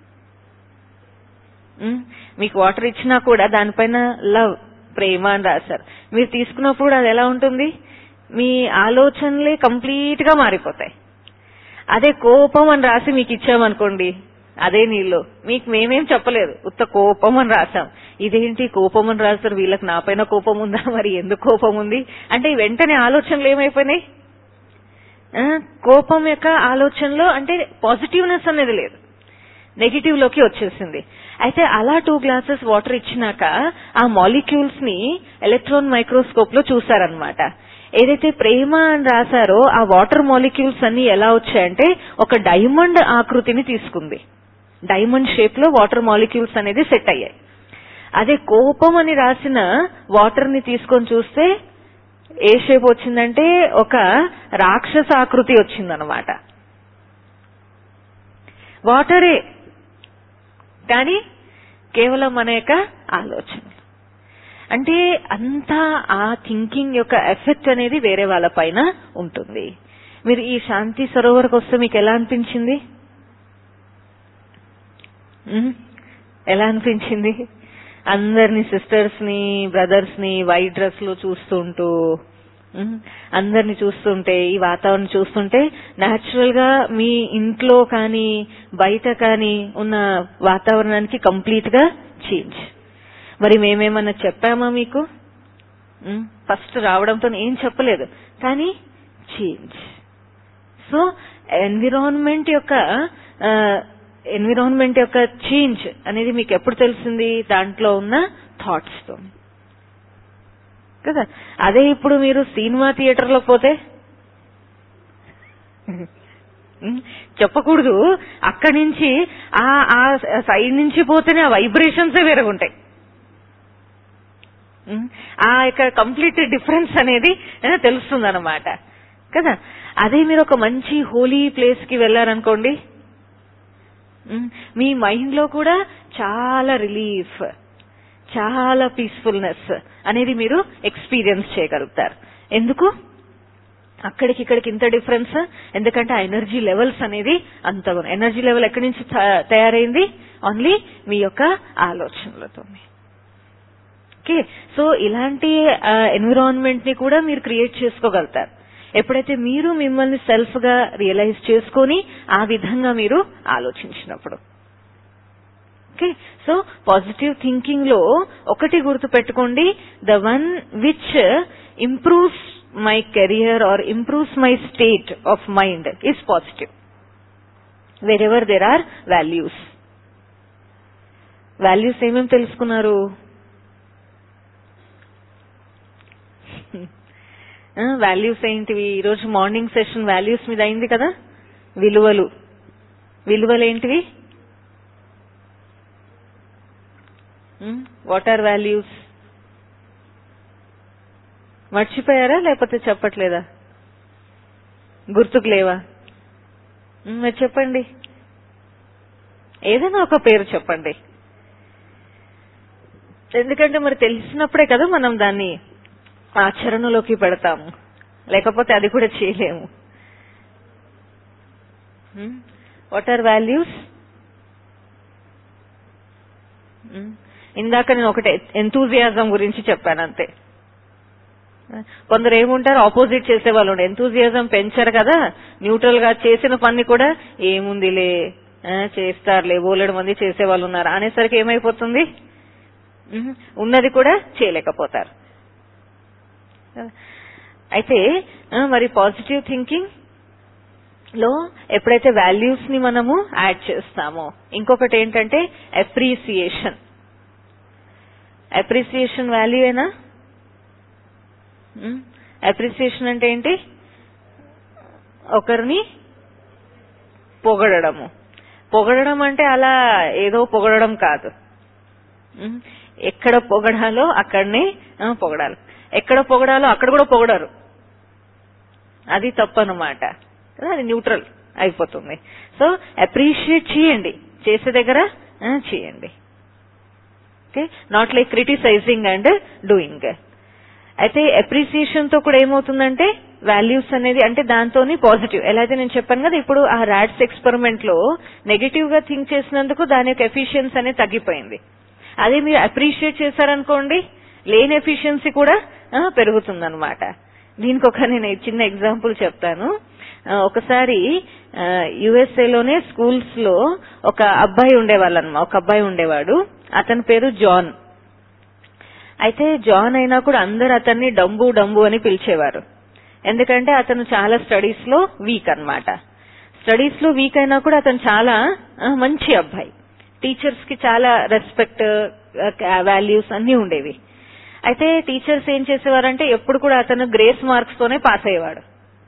Speaker 2: ఉమ్, మీకు వాటర్ ఇచ్చినా కూడా దానిపైన లవ్ ప్రేమ అని రాశారు మీరు తీసుకున్నప్పుడు అది ఎలా ఉంటుంది మీ ఆలోచనలే కంప్లీట్ గా మారిపోతాయి అదే కోపం అని రాసి మీకు ఇచ్చామనుకోండి అదే నీళ్ళు మీకు మేమేం చెప్పలేదు ఉత్త కోపం అని రాసాం ఇదేంటి కోపం అని రాస్తారు వీళ్ళకి నాపైన కోపం ఉందా మరి ఎందుకు కోపం ఉంది అంటే వెంటనే ఆలోచనలు ఏమైపోయినాయి ఆ, కోపం యొక్క ఆలోచనలో అంటే పాజిటివ్నెస్ అనేది లేదు నెగిటివ్ లోకి వచ్చేసింది అయితే అలా టూ గ్లాసెస్ వాటర్ ఇచ్చినాక ఆ మాలిక్యూల్స్ ని ఎలక్ట్రాన్ మైక్రోస్కోప్ లో చూసారనమాట ఏదైతే ప్రేమ అని రాశారో ఆ వాటర్ మాలిక్యూల్స్ అన్ని ఎలా వచ్చాయంటే ఒక డైమండ్ ఆకృతిని తీసుకుంది డైమండ్ షేప్ లో వాటర్ మాలిక్యూల్స్ అనేది సెట్ అయ్యాయి అదే కోపం అని రాసిన వాటర్ ని తీసుకొని చూస్తే ఏ షేప్ వచ్చిందంటే ఒక రాక్షస ఆకృతి వచ్చిందనమాట వాటరే కానీ కేవలం మన యొక్క ఆలోచనలు అంటే అంతా ఆ థింకింగ్ యొక్క ఎఫెక్ట్ అనేది వేరే వాళ్ళ పైన ఉంటుంది మీరు ఈ శాంతి సరోవర్కి వస్తే మీకు ఎలా అనిపించింది ఉమ్, ఎలా అనిపించింది అందరిని సిస్టర్స్ ని బ్రదర్స్ ని వైట్ డ్రెస్ లో చూస్తుంటూ ఉమ్, అందరిని చూస్తుంటే ఈ వాతావరణం చూస్తుంటే నాచురల్ గా మీ ఇంట్లో కానీ బయట కానీ ఉన్న వాతావరణానికి కంప్లీట్ గా చేంజ్ మరి మేమేమన్నా చెప్పామా మీకు ఫస్ట్ రావడంతో ఏం చెప్పలేదు కానీ చేంజ్ సో ఎన్విరాన్మెంట్ యొక్క ఎన్విరాన్మెంట్ యొక్క చేంజ్ అనేది మీకు ఎప్పుడు తెలిసింది దాంట్లో ఉన్న థాట్స్ తో కదా అదే ఇప్పుడు మీరు సినిమా థియేటర్ లో పోతే ఉమ్, చెప్పకూడదు అక్కడి నుంచి ఆ ఆ సైడ్ నుంచి పోతేనే ఆ వైబ్రేషన్స్ వేరుగుంటాయి ఉమ్, ఆ యొక్క కంప్లీట్ డిఫరెన్స్ అనేది తెలుస్తుంది అనమాట కదా అదే మీరు ఒక మంచి హోలీ ప్లేస్ కి వెళ్ళారనుకోండి ఉమ్, మీ మైండ్ లో కూడా చాలా రిలీఫ్ చాలా పీస్ఫుల్నెస్ అనేది మీరు ఎక్స్పీరియన్స్ చేయగలుగుతారు ఎందుకు అక్కడికి ఇక్కడికి ఇంత డిఫరెన్స్ ఎందుకంటే ఆ ఎనర్జీ లెవెల్స్ అనేది అంత ఎనర్జీ లెవెల్ ఎక్కడి నుంచి త- తయారైంది ఓన్లీ మీ యొక్క ఆలోచనలతో ఓకే సో ఇలాంటి ఎన్విరాన్మెంట్ ని కూడా మీరు క్రియేట్ చేసుకోగలుగుతారు ఎప్పుడైతే మీరు మిమ్మల్ని సెల్ఫ్ గా రియలైజ్ చేసుకొని ఆ విధంగా మీరు ఆలోచించినప్పుడు ఓకే సో పాజిటివ్ థింకింగ్ లో ఒకటి గుర్తు పెట్టుకోండి the one which improves my career or improves my state of mind is positive wherever there are values values ఏమేమి తెలుసుకున్నారు వాల్యూస్ ఏంటివి ఈరోజు మార్నింగ్ సెషన్ వాల్యూస్ మీద అయింది కదా విలువలు విలువలు ఏంటివి వాట్ ఆర్ వాల్యూస్ మర్చిపోయారా లేకపోతే చెప్పట్లేదా గుర్తుకు లేవా ఉమ్, మరి చెప్పండి ఏదైనా ఒక పేరు చెప్పండి ఎందుకంటే మరి తెలిసినప్పుడే కదా మనం దాన్ని ఆచరణలోకి పెడతాము లేకపోతే అది కూడా చేయలేము వాట్ ఆర్ వాల్యూస్ ఇందాక నేను ఒకటి ఎంతూజియాజం గురించి చెప్పాను అంతే కొందరు ఏముంటారు ఆపోజిట్ చేసే వాళ్ళు ఉంటారు ఎంతూజియాజం పెంచారు కదా న్యూట్రల్ గా చేసిన పని కూడా ఏముందిలే ఆ, చేస్తారులే బోలెడు మంది చేసే వాళ్ళు ఉన్నారు అనేసరికి ఏమైపోతుంది ఉహు, ఉన్నది కూడా చేయలేకపోతారు అయితే ఆ, మరి పాజిటివ్ థింకింగ్ లో ఎప్పుడైతే వాల్యూస్ ని మనము యాడ్ చేస్తామో ఇంకొకటి ఏంటంటే అప్రిసియేషన్ అప్రిసియేషన్ వాల్యూ ఏనా అప్రిసియేషన్ అంటే ఏంటి ఒకరిని పొగడము పొగడడం అంటే అలా ఏదో పొగడడం కాదు ఉమ్, ఎక్కడ పొగడాలో అక్కడనే ఆ, పొగడాలి ఎక్కడ పొగడాలో అక్కడ కూడా పొగడరు అది తప్పనమాట కదా, అది న్యూట్రల్ అయిపోతుంది సో అప్రిషియేట్ చేయండి చేసే దగ్గర ఆ, చేయండి okay not like criticising and doing అయితే అప్రిసియేషన్ తో కూడా ఏమవుతుందంటే వాల్యూస్ అనేది అంటే దాంతోని పాజిటివ్ ఎలా అయితే నేను చెప్పాను కదా ఇప్పుడు ఆ ర్యాడ్స్ ఎక్స్పెరిమెంట్ లో నెగటివ్ గా థింక్ చేసినందుకు దాని యొక్క ఎఫిషియన్సీ అనేది తగ్గిపోయింది అదే మీరు అప్రిషియేట్ చేశారనుకోండి లేని ఎఫిషియన్సీ కూడా పెరుగుతుంది అనమాట దీనికి ఒక నేను చిన్న ఎగ్జాంపుల్ చెప్తాను ఆ, ఒకసారి యుఎస్ఏ లోనే స్కూల్స్ లో ఒక అబ్బాయి ఉండేవాళ్ళు ఒక అబ్బాయి ఉండేవాడు అతని పేరు జాన్ అయితే జాన్ అయినా కూడా అందరు అతన్ని డంబు డంబు అని పిలిచేవారు ఎందుకంటే అతను చాలా స్టడీస్ లో వీక్ అన్నమాట స్టడీస్ లో వీక్ అయినా కూడా అతను చాలా ఆ, మంచి అబ్బాయి టీచర్స్ కి చాలా రెస్పెక్ట్ వాల్యూస్ అన్ని ఉండేవి అయితే టీచర్స్ ఏం చేసేవారంటే ఎప్పుడు కూడా అతను గ్రేస్ మార్క్స్ తోనే పాస్ అయ్యేవాడు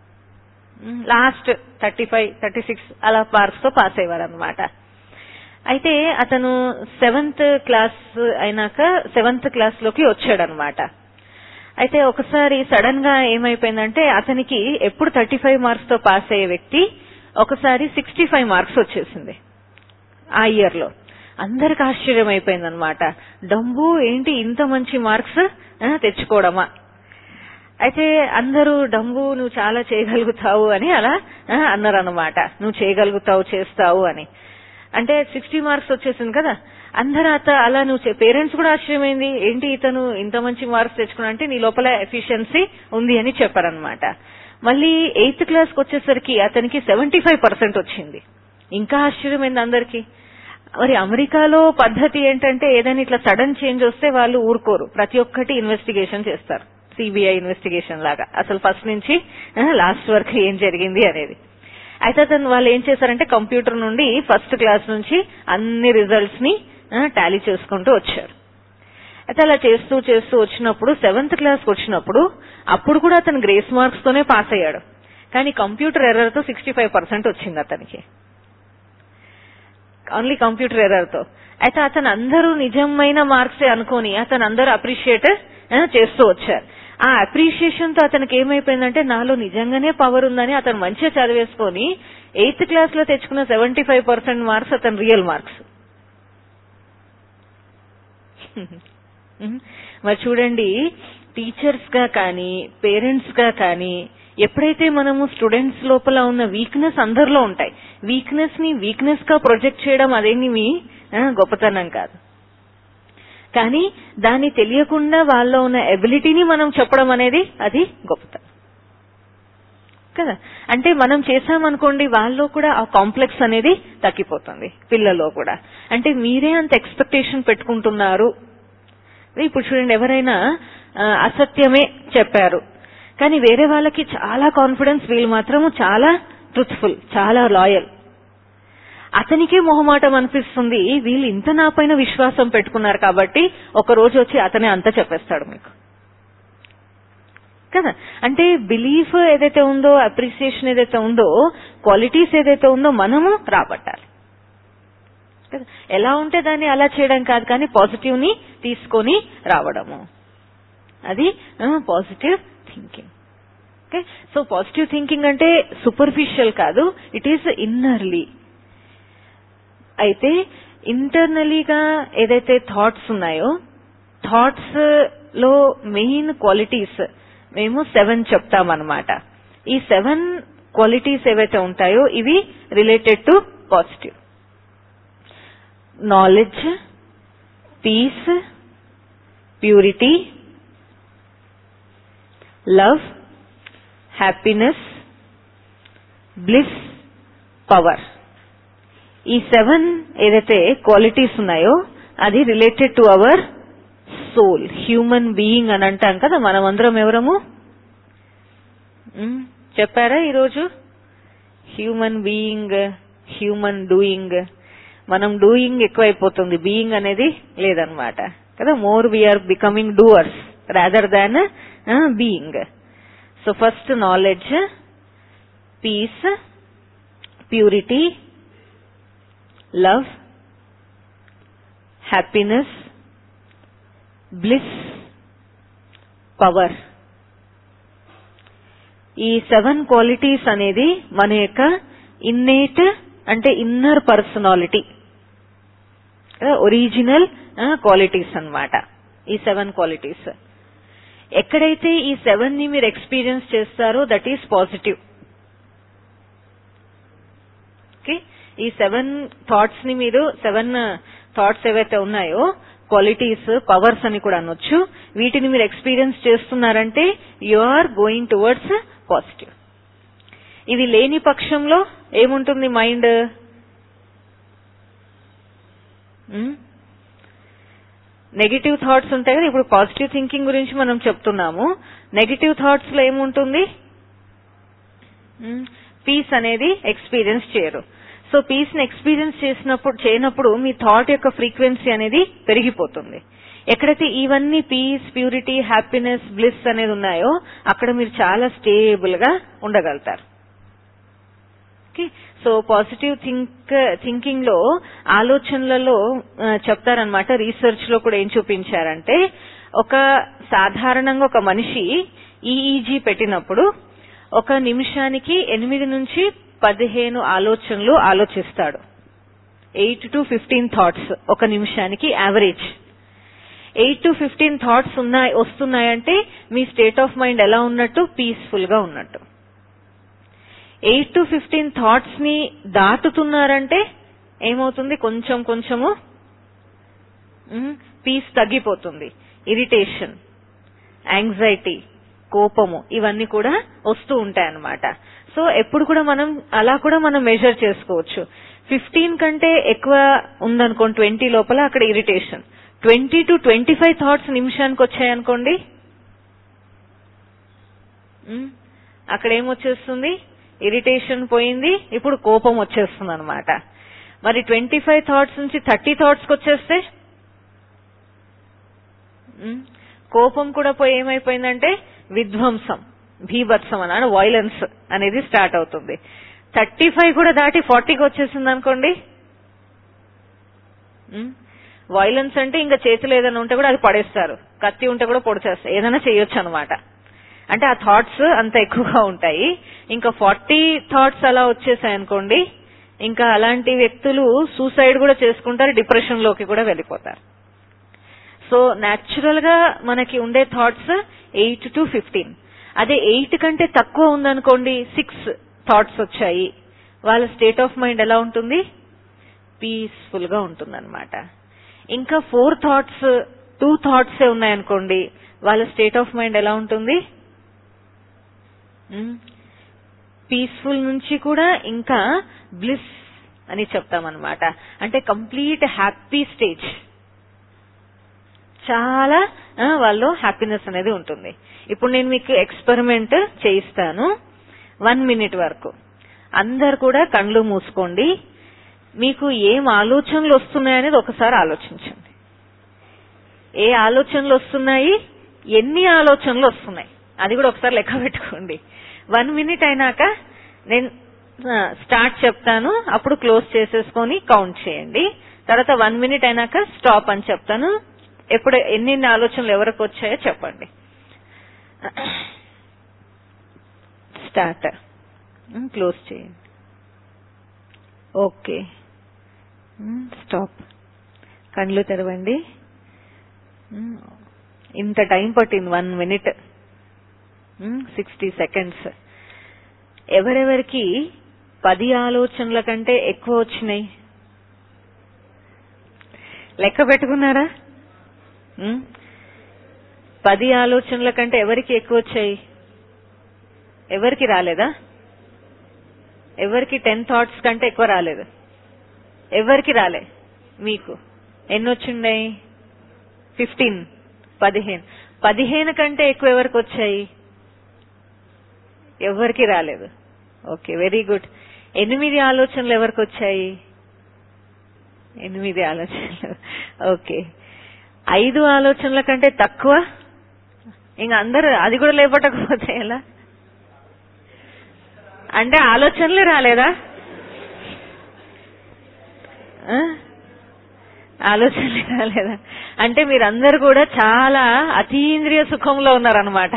Speaker 2: last thirty five thirty six అలా మార్క్స్ తో పాస్ అయ్యేవాడు అనమాట అయితే అతను సెవెంత్ క్లాస్ అయినాక సెవెంత్ క్లాస్ లోకి వచ్చాడనమాట అయితే ఒకసారి సడన్ గా ఏమైపోయిందంటే అతనికి ఎప్పుడు థర్టీ ఫైవ్ మార్క్స్ తో పాస్ అయ్యే వ్యక్తి ఒకసారి సిక్స్టీ ఫైవ్ మార్క్స్ వచ్చేసింది ఆ ఇయర్ లో అందరికి ఆశ్చర్యం అయిపోయింది అనమాట డంబు ఏంటి ఇంత మంచి మార్క్స్ తెచ్చుకోవడమా అయితే అందరూ డంబు నువ్వు చాలా చేయగలుగుతావు అని అలా అన్నారు అనమాట నువ్వు చేయగలుగుతావు చేస్తావు అని అంటే సిక్స్టీ మార్క్స్ వచ్చేసింది కదా అందరూ అత అలా నువ్వు పేరెంట్స్ కూడా ఆశ్చర్యమైంది ఏంటి ఇతను ఇంత మంచి మార్క్స్ తెచ్చుకున్నా అంటే నీ లోపల ఎఫిషియన్సీ ఉంది అని చెప్పారనమాట మళ్ళీ ఎయిత్ క్లాస్ కి వచ్చేసరికి అతనికి సెవెంటీ ఫైవ్ పర్సెంట్ వచ్చింది ఇంకా ఆశ్చర్యమైంది అందరికి మరి అమెరికాలో పద్ధతి ఏంటంటే ఏదైనా ఇట్లా సడన్ చేంజ్ వస్తే వాళ్ళు ఊరుకోరు ప్రతి ఒక్కటి ఇన్వెస్టిగేషన్ చేస్తారు సిబిఐ ఇన్వెస్టిగేషన్ లాగా అసలు ఫస్ట్ నుంచి లాస్ట్ వరకు ఏం జరిగింది అనేది అయితే అతను వాళ్ళు ఏం చేశారంటే కంప్యూటర్ నుండి ఫస్ట్ క్లాస్ నుంచి అన్ని రిజల్ట్స్ ని టాలీ చేసుకుంటూ వచ్చారు అయితే అలా చేస్తూ చేస్తూ వచ్చినప్పుడు సెవెంత్ క్లాస్ వచ్చినప్పుడు అప్పుడు కూడా అతను గ్రేస్ మార్క్స్ తోనే పాస్ అయ్యాడు కానీ కంప్యూటర్ ఎర్రర్ తో సిక్స్టీ ఫైవ్ పర్సెంట్ వచ్చింది అతనికి ఓన్లీ కంప్యూటర్ ఎర్రర్ తో అయితే అతను అందరూ నిజమైన మార్క్సే అనుకొని అతను అందరూ అప్రిషియేట్ చేస్తూ వచ్చారు ఆ అప్రిషియేషన్ తో అతనికి ఏమైపోయిందంటే నాలో నిజంగానే పవర్ ఉందని అతను మంచిగా చదివేసుకొని ఎయిత్ క్లాస్ లో తెచ్చుకున్న సెవెంటీ ఫైవ్ పర్సెంట్ మార్క్స్ అతను రియల్ మార్క్స్ మరి చూడండి టీచర్స్ గా కానీ పేరెంట్స్ గా కానీ ఎప్పుడైతే మనము స్టూడెంట్స్ లోపల ఉన్న వీక్నెస్ అందరిలో ఉంటాయి వీక్నెస్ ని వీక్నెస్ గా ప్రొజెక్ట్ చేయడం అదేమి మీ గొప్పతనం కాదు కానీ దాన్ని తెలియకుండా వాళ్ళలో ఉన్న ఎబిలిటీని మనం చెప్పడం అనేది అది గొప్పతనం కదా అంటే మనం చేసామనుకోండి వాళ్ళలో కూడా ఆ కాంప్లెక్స్ అనేది తగ్గిపోతుంది పిల్లల్లో కూడా అంటే మీరే అంత ఎక్స్పెక్టేషన్ పెట్టుకుంటున్నారు ఇప్పుడు చూడండి ఎవరైనా అసత్యమే చెప్పారు కానీ వేరే వాళ్ళకి చాలా కాన్ఫిడెన్స్ వీళ్ళు మాత్రము చాలా ట్రుత్ఫుల్ చాలా లాయల్ అతనికే మొహమాటం అనిపిస్తుంది వీళ్ళు ఇంత నా పైన విశ్వాసం పెట్టుకున్నారు కాబట్టి ఒక రోజు వచ్చి అతనే అంతా చెప్పేస్తాడు మీకు కదా అంటే బిలీఫ్ ఏదైతే ఉందో అప్రిసియేషన్ ఏదైతే ఉందో క్వాలిటీస్ ఏదైతే ఉందో మనము రాబట్టాలి కదా ఎలా ఉంటే దాన్ని అలా చేయడం కాదు కానీ పాజిటివ్ ని తీసుకొని రావడము అది positive thinking okay so positive thinking అంటే సూపర్ఫిషియల్ కాదు ఇట్ ఈస్ ఇన్నర్లీ అయితే ఇంటర్నలీగా ఏదైతే థాట్స్ ఉన్నాయో థాట్స్ లో మెయిన్ క్వాలిటీస్ మేము సెవెన్ చెప్తామన్నమాట ఈ సెవెన్ క్వాలిటీస్ ఏవైతే ఉంటాయో ఇవి related to positive knowledge peace purity love happiness bliss power ఈ సెవెన్ ఏదైతే క్వాలిటీస్ ఉన్నాయో అది related to our soul human being అని అంటాం కదా మనమందరం ఎవరము మ్, చెప్పారా ఈరోజు హ్యూమన్ బీయింగ్ హ్యూమన్ డూయింగ్ మనం డూయింగ్ ఎక్కువైపోతుంది బీయింగ్ అనేది లేదనమాట కదా more we're becoming doers rather than being so first knowledge peace purity love happiness bliss power ఈ సెవెన్ క్వాలిటీస్ అనేది మన యొక్క ఇన్నేట్ అంటే ఇన్నర్ పర్సనాలిటీ ఒరిజినల్ క్వాలిటీస్ అన్నమాట ఈ సెవెన్ క్వాలిటీస్ ఎక్కడైతే ఈ సెవెన్ ని మీరు ఎక్స్పీరియన్స్ చేస్తారో దట్ ఈస్ పాజిటివ్ ఓకే ఈ సెవెన్ థాట్స్ ని మీరు సెవెన్ థాట్స్ ఏవైతే ఉన్నాయో క్వాలిటీస్ పవర్స్ అని కూడా అనొచ్చు వీటిని మీరు ఎక్స్పీరియన్స్ చేస్తున్నారంటే you are going towards positive ఇవి లేని పక్షంలో ఏముంటుంది మైండ్ నెగిటివ్ థాట్స్ ఉంటాయి కదా ఇప్పుడు పాజిటివ్ థింకింగ్ గురించి మనం చెప్తున్నాము నెగిటివ్ థాట్స్ లో ఏముంటుంది పీస్ అనేది ఎక్స్పీరియన్స్ చేయరు సో పీస్ ని ఎక్స్పీరియన్స్ చేసినప్పుడు చేయనప్పుడు మీ థాట్ యొక్క ఫ్రీక్వెన్సీ అనేది పెరిగిపోతుంది ఎక్కడైతే ఇవన్నీ పీస్ ప్యూరిటీ హ్యాపీనెస్ బ్లిస్ అనేది ఉన్నాయో అక్కడ మీరు చాలా స్టేబుల్ గా ఉండగలుగుతారు okay so positive think thinking లో ఆలోచనలలో ఆ, చెప్తారనమాట రీసెర్చ్ లో కూడా ఏం చూపించారంటే ఒక సాధారణంగా ఒక మనిషి ఈఈజీ పెట్టినప్పుడు ఒక నిమిషానికి ఎనిమిది నుంచి పదిహేను ఆలోచనలు ఆలోచిస్తాడు ఎయిట్ టు ఫిఫ్టీన్ థాట్స్ ఒక నిమిషానికి average eight to fifteen thoughts ఉన్నాయి వస్తున్నాయంటే మీ స్టేట్ ఆఫ్ మైండ్ ఎలా ఉన్నట్టు పీస్ఫుల్ గా ఉన్నట్టు ఎయిట్ టు ఫిఫ్టీన్ థాట్స్ ని దాటుతున్నారంటే ఏమవుతుంది కొంచెం కొంచెము పీస్ తగ్గిపోతుంది ఇరిటేషన్ యాంగ్జైటీ కోపము ఇవన్నీ కూడా వస్తూ ఉంటాయి అన్నమాట సో ఎప్పుడు కూడా మనం అలా కూడా మనం మెజర్ చేసుకోవచ్చు ఫిఫ్టీన్ కంటే ఎక్కువ ఉందనుకోండి ట్వంటీ లోపల అక్కడ irritation twenty to twenty five thoughts నిమిషానికి వచ్చాయనుకోండి ఉమ్, అక్కడ ఏమొచ్చేస్తుంది ఇరిటేషన్ పోయింది ఇప్పుడు కోపం వచ్చేస్తుంది అనమాట మరి ట్వంటీ ఫైవ్ థాట్స్ నుంచి థర్టీ థాట్స్ వచ్చేస్తే ఉమ్, కోపం కూడా పోయి ఏమైపోయిందంటే విధ్వంసం భీభత్సం అన్నాడు వైలెన్స్ అనేది స్టార్ట్ అవుతుంది థర్టీ ఫైవ్ కూడా దాటి ఫార్టీకి వచ్చేసింది అనుకోండి వైలెన్స్ అంటే ఇంకా చేతులు ఏదైనా ఉంటే కూడా అది పడేస్తారు కత్తి ఉంటే కూడా పొడిచేస్తారు ఏదైనా చేయొచ్చు అనమాట అంటే ఆ థాట్స్ అంత ఎక్కువగా ఉంటాయి ఇంకా ఫార్టీ థాట్స్ అలా వచ్చేసాయి అనుకోండి ఇంకా అలాంటి వ్యక్తులు సూసైడ్ కూడా చేసుకుంటారు డిప్రెషన్ లోకి కూడా వెళ్ళిపోతారు సో న్యాచురల్ గా మనకి ఉండే థాట్స్ ఎయిట్ టు ఫిఫ్టీన్ అదే ఎయిట్ కంటే తక్కువ ఉందనుకోండి సిక్స్ థాట్స్ వచ్చాయి వాళ్ళ స్టేట్ ఆఫ్ మైండ్ ఎలా ఉంటుంది పీస్ఫుల్ గా ఉంటుందన్నమాట ఇంకా ఫోర్ థాట్స్ టూ థాట్స్ ఉన్నాయనుకోండి వాళ్ళ స్టేట్ ఆఫ్ మైండ్ ఎలా ఉంటుంది పీస్ఫుల్ నుంచి కూడా ఇంకా బ్లిస్ అని చెప్తామన్నమాట అంటే కంప్లీట్ హ్యాపీ స్టేజ్ చాలా ఆ, వాళ్ళు హ్యాపీనెస్ అనేది ఉంటుంది ఇప్పుడు నేను మీకు ఎక్స్పెరిమెంట్ చేయిస్తాను వన్ మినిట్ వరకు అందరు కూడా కళ్ళు మూసుకోండి మీకు ఏం ఆలోచనలు వస్తున్నాయనేది ఒకసారి ఆలోచించండి ఏ ఆలోచనలు వస్తున్నాయి ఎన్ని ఆలోచనలు వస్తున్నాయి అది కూడా ఒకసారి లెక్క పెట్టుకోండి వన్ మినిట్ అయినాక నేను స్టార్ట్ చెప్తాను అప్పుడు క్లోజ్ చేసేసుకొని కౌంట్ చేయండి తర్వాత వన్ మినిట్ అయినాక స్టాప్ అని చెప్తాను ఎప్పుడు ఎన్ని ఆలోచనలు ఎవరికి వచ్చాయో చెప్పండి స్టార్ట్ క్లోజ్ చేయండి ఓకే స్టాప్ కళ్ళు తెరవండి మ్మ్. ఇంత టైం పట్టింది వన్ మినిట్ సిక్స్టీ సెకండ్స్ ఎవరెవరికి పది ఆలోచనల కంటే ఎక్కువ వచ్చినాయి లెక్క పెట్టుకున్నారా మ్మ్? పది ఆలోచనల కంటే ఎవరికి ఎక్కువ వచ్చాయి ఎవరికి రాలేదా ఎవరికి టెన్ థాట్స్ కంటే ఎక్కువ రాలేదు ఎవరికి రాలే మీకు ఎన్ని వచ్చిండాయి ఫిఫ్టీన్ పదిహేను పదిహేను కంటే ఎక్కువ ఎవరికి వచ్చాయి ఎవరికి రాలేదు ఓకే వెరీ గుడ్ ఎనిమిది ఆలోచనలు ఎవరికి వచ్చాయి ఎనిమిది ఆలోచనలు ఓకే ఐదు ఆలోచనల కంటే తక్కువ ఇంకా అందరు అది కూడా లేపట్టకపోతే ఎలా అంటే ఆలోచనలే రాలేదా ఆ? ఆలోచనలే రాలేదా అంటే మీరందరూ కూడా చాలా అతీంద్రియ సుఖంలో ఉన్నారనమాట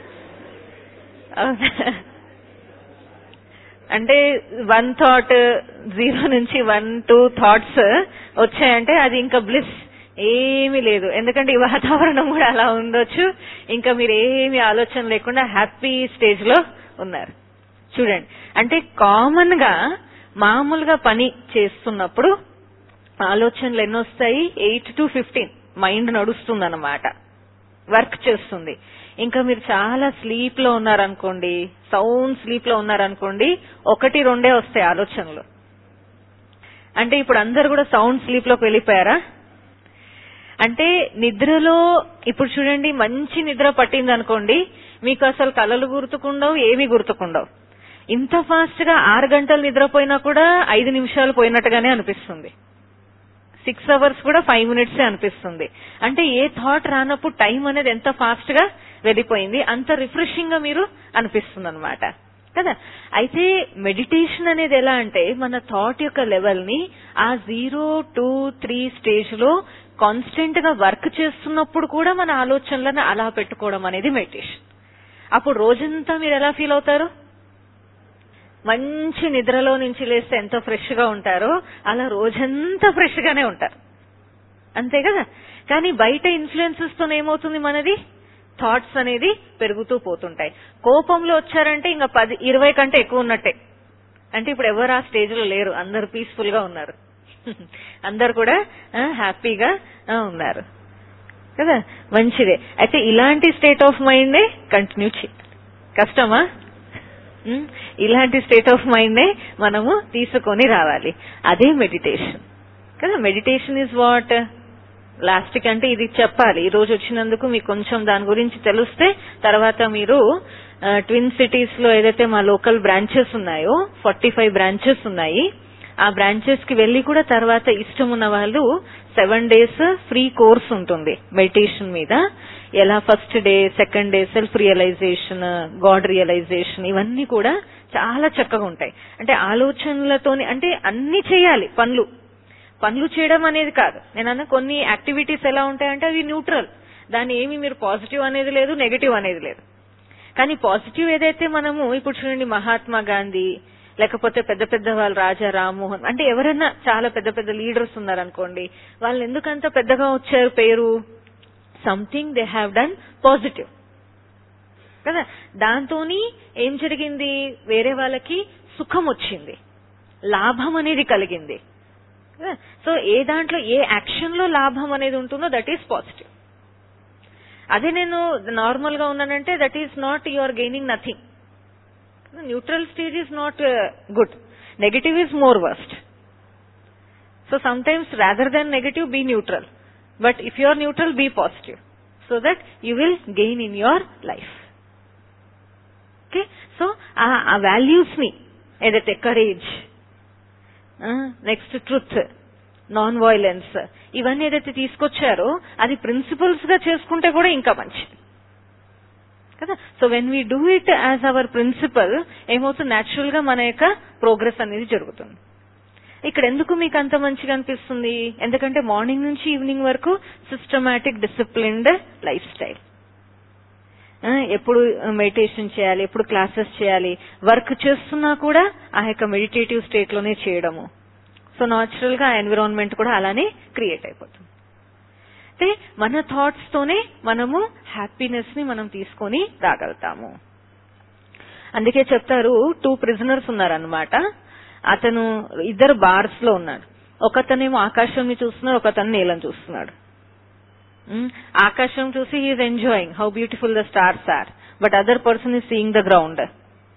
Speaker 2: అంటే వన్ థాట్ జీరో నుంచి వన్ టూ థాట్స్ వచ్చాయంటే అది ఇంకా బ్లిస్ ఏమీ లేదు ఎందుకంటే ఈ వాతావరణం కూడా అలా ఉండొచ్చు ఇంకా మీరు ఏమి ఆలోచన లేకుండా హ్యాపీ స్టేజ్ లో ఉన్నారు చూడండి అంటే కామన్ గా మామూలుగా పని చేస్తున్నప్పుడు ఆలోచనలు ఎన్ని వస్తాయి ఎయిట్ టు ఫిఫ్టీన్ మైండ్ నడుస్తుంది అనమాట వర్క్ చేస్తుంది ఇంకా మీరు చాలా స్లీప్ లో ఉన్నారనుకోండి సౌండ్ స్లీప్ లో ఉన్నారనుకోండి ఒకటి రెండే వస్తాయి ఆలోచనలు అంటే ఇప్పుడు అందరు కూడా సౌండ్ స్లీప్ లోకి వెళ్ళిపోయారా అంటే నిద్రలో ఇప్పుడు చూడండి మంచి నిద్ర పట్టింది అనుకోండి మీకు అసలు కలలు గుర్తుకుండవు ఏమీ గుర్తుకుండవు ఇంత ఫాస్ట్ గా ఆరు గంటలు నిద్రపోయినా కూడా ఐదు నిమిషాలు పోయినట్టుగానే అనిపిస్తుంది సిక్స్ అవర్స్ కూడా ఫైవ్ మినిట్స్ అనిపిస్తుంది అంటే ఏ థాట్ రానప్పుడు టైం అనేది ఎంత ఫాస్ట్ గా వెళ్ళిపోయింది అంత రిఫ్రెషింగ్ గా మీరు అనిపిస్తుంది అనమాట కదా అయితే మెడిటేషన్ అనేది ఎలా అంటే మన థాట్ యొక్క లెవెల్ ని ఆ జీరో టూ త్రీ స్టేజ్ లో కాన్స్టెంట్ గా వర్క్ చేస్తున్నప్పుడు కూడా మన ఆలోచనలను అలా పెట్టుకోవడం అనేది మెడిటేషన్ అప్పుడు రోజంతా మీరు ఎలా ఫీల్ అవుతారు మంచి నిద్రలో నుంచి లేస్తే ఎంత ఫ్రెష్ గా ఉంటారో అలా రోజంతా ఫ్రెష్ గానే ఉంటారు అంతే కదా కానీ బయట ఇన్ఫ్లుయెన్సెస్ తో ఏమవుతుంది మనది థాట్స్ అనేది పెరుగుతూ పోతుంటాయి కోపంలో వచ్చారంటే ఇంకా పది ఇరవై కంటే ఎక్కువ ఉన్నట్టే అంటే ఇప్పుడు ఎవరు ఆ స్టేజ్ లో లేరు అందరు పీస్ఫుల్ గా ఉన్నారు అందరు కూడా ఆ, హ్యాపీగా ఆ, ఉన్నారు కదా మంచిదే అయితే ఇలాంటి స్టేట్ ఆఫ్ మైండే కంటిన్యూ చేయాలి కష్టమా ఉమ్, ఇలాంటి స్టేట్ ఆఫ్ మైండే మనము తీసుకొని రావాలి అదే మెడిటేషన్ కదా మెడిటేషన్ ఇస్ వాట్ లాస్ట్ కి అంటే ఇది చెప్పాలి ఈ రోజు వచ్చినందుకు మీకు కొంచెం దాని గురించి తెలిస్తే తర్వాత మీరు ట్విన్ సిటీస్ లో ఏదైతే మా లోకల్ బ్రాంచెస్ ఉన్నాయో ఫార్టీ ఫైవ్ బ్రాంచెస్ ఉన్నాయి ఆ బ్రాంచెస్ కి వెళ్లి కూడా తర్వాత ఇష్టం ఉన్న వాళ్ళు సెవెన్ డేస్ ఫ్రీ కోర్స్ ఉంటుంది మెడిటేషన్ మీద ఎలా first day second day self realization God realization ఇవన్నీ కూడా చాలా చక్కగా ఉంటాయి అంటే ఆలోచనలతోని అంటే అన్ని చేయాలి పనులు పనులు చేయడం అనేది కాదు నేను అన్న కొన్ని యాక్టివిటీస్ ఎలా ఉంటాయంటే అవి న్యూట్రల్ దాన్ని ఏమి మీరు పాజిటివ్ అనేది లేదు నెగటివ్ అనేది లేదు కానీ పాజిటివ్ ఏదైతే మనము ఇప్పుడు చూడండి మహాత్మా గాంధీ లేకపోతే పెద్ద పెద్ద వాళ్ళు రాజా రామ్మోహన్ అంటే ఎవరైనా చాలా పెద్ద పెద్ద లీడర్స్ ఉన్నారనుకోండి వాళ్ళు ఎందుకంత పెద్దగా వచ్చారు పేరు something they have done positive కదా దాంతోని ఏం జరిగింది వేరే వాళ్ళకి సుఖం వచ్చింది లాభం అనేది కలిగింది కదా? సో ఏ దాంట్లో ఏ యాక్షన్ లో లాభం అనేది ఉంటుందో దట్ ఈస్ పాజిటివ్ అదే నేను నార్మల్ గా ఉన్నానంటే that is not you are gaining nothing neutral stage is not good negative is more worst so sometimes rather than negative be neutral but if you are neutral be positive so that you will gain in your life okay so ఆ values ని ఏదైతే courage next truth non violence ఇవన్నీ ఏదైతే తీసుకొచ్చారో అది principles గా చేసుకుంటే కూడా ఇంకా మంచిది కదా so when we do it as our principle ఏమవుతుంది న్యాచురల్ గా మన యొక్క ప్రోగ్రెస్ అనేది జరుగుతుంది ఇక్కడ ఎందుకు మీకు అంత మంచిగా అనిపిస్తుంది ఎందుకంటే మార్నింగ్ నుంచి ఈవినింగ్ వరకు సిస్టమాటిక్ డిసిప్లిన్డ్ లైఫ్ స్టైల్ ఎప్పుడు మెడిటేషన్ చేయాలి ఎప్పుడు క్లాసెస్ చేయాలి వర్క్ చేస్తున్నా కూడా ఆ యొక్క మెడిటేటివ్ స్టేట్ లోనే చేయడము సో నాచురల్ గా ఎన్విరాన్మెంట్ కూడా అలానే క్రియేట్ అయిపోతుంది అయితే మన థాట్స్ తోనే మనము హ్యాపీనెస్ ని మనం తీసుకొని రాగలుగుతాము అందుకే చెప్తారు టూ ప్రిజనర్స్ ఉన్నారనమాట అతను ఇద్దరు బార్స్ లో ఉన్నాడు ఒకతనేమో ఆకాశంని చూస్తున్నాడు ఒకతను నీళ్ళని చూస్తున్నాడు ఉమ్, ఆకాశం చూసి he is enjoying how beautiful the stars are but other person is seeing the ground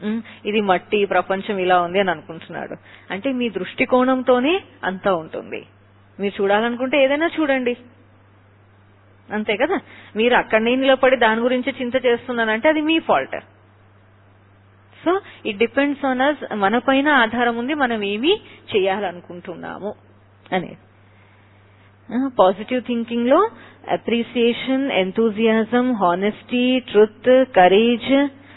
Speaker 2: um, ఇది మట్టి ప్రపంచం ఇలా ఉంది అని అనుకుంటున్నాడు అంటే మీ దృష్టికోణంతోనే అంతా ఉంటుంది మీరు చూడాలనుకుంటే ఏదైనా చూడండి అంతే కదా మీరు అక్కడనే నిలబడి దాని గురించి చింత చేస్తున్నానంటే అది మీ fault so it depends on us మన పైన ఆధారం ఉంది మనం ఏమి చేయాలనుకుంటున్నాము అనేది పాజిటివ్ థింకింగ్ లో appreciation enthusiasm honesty truth courage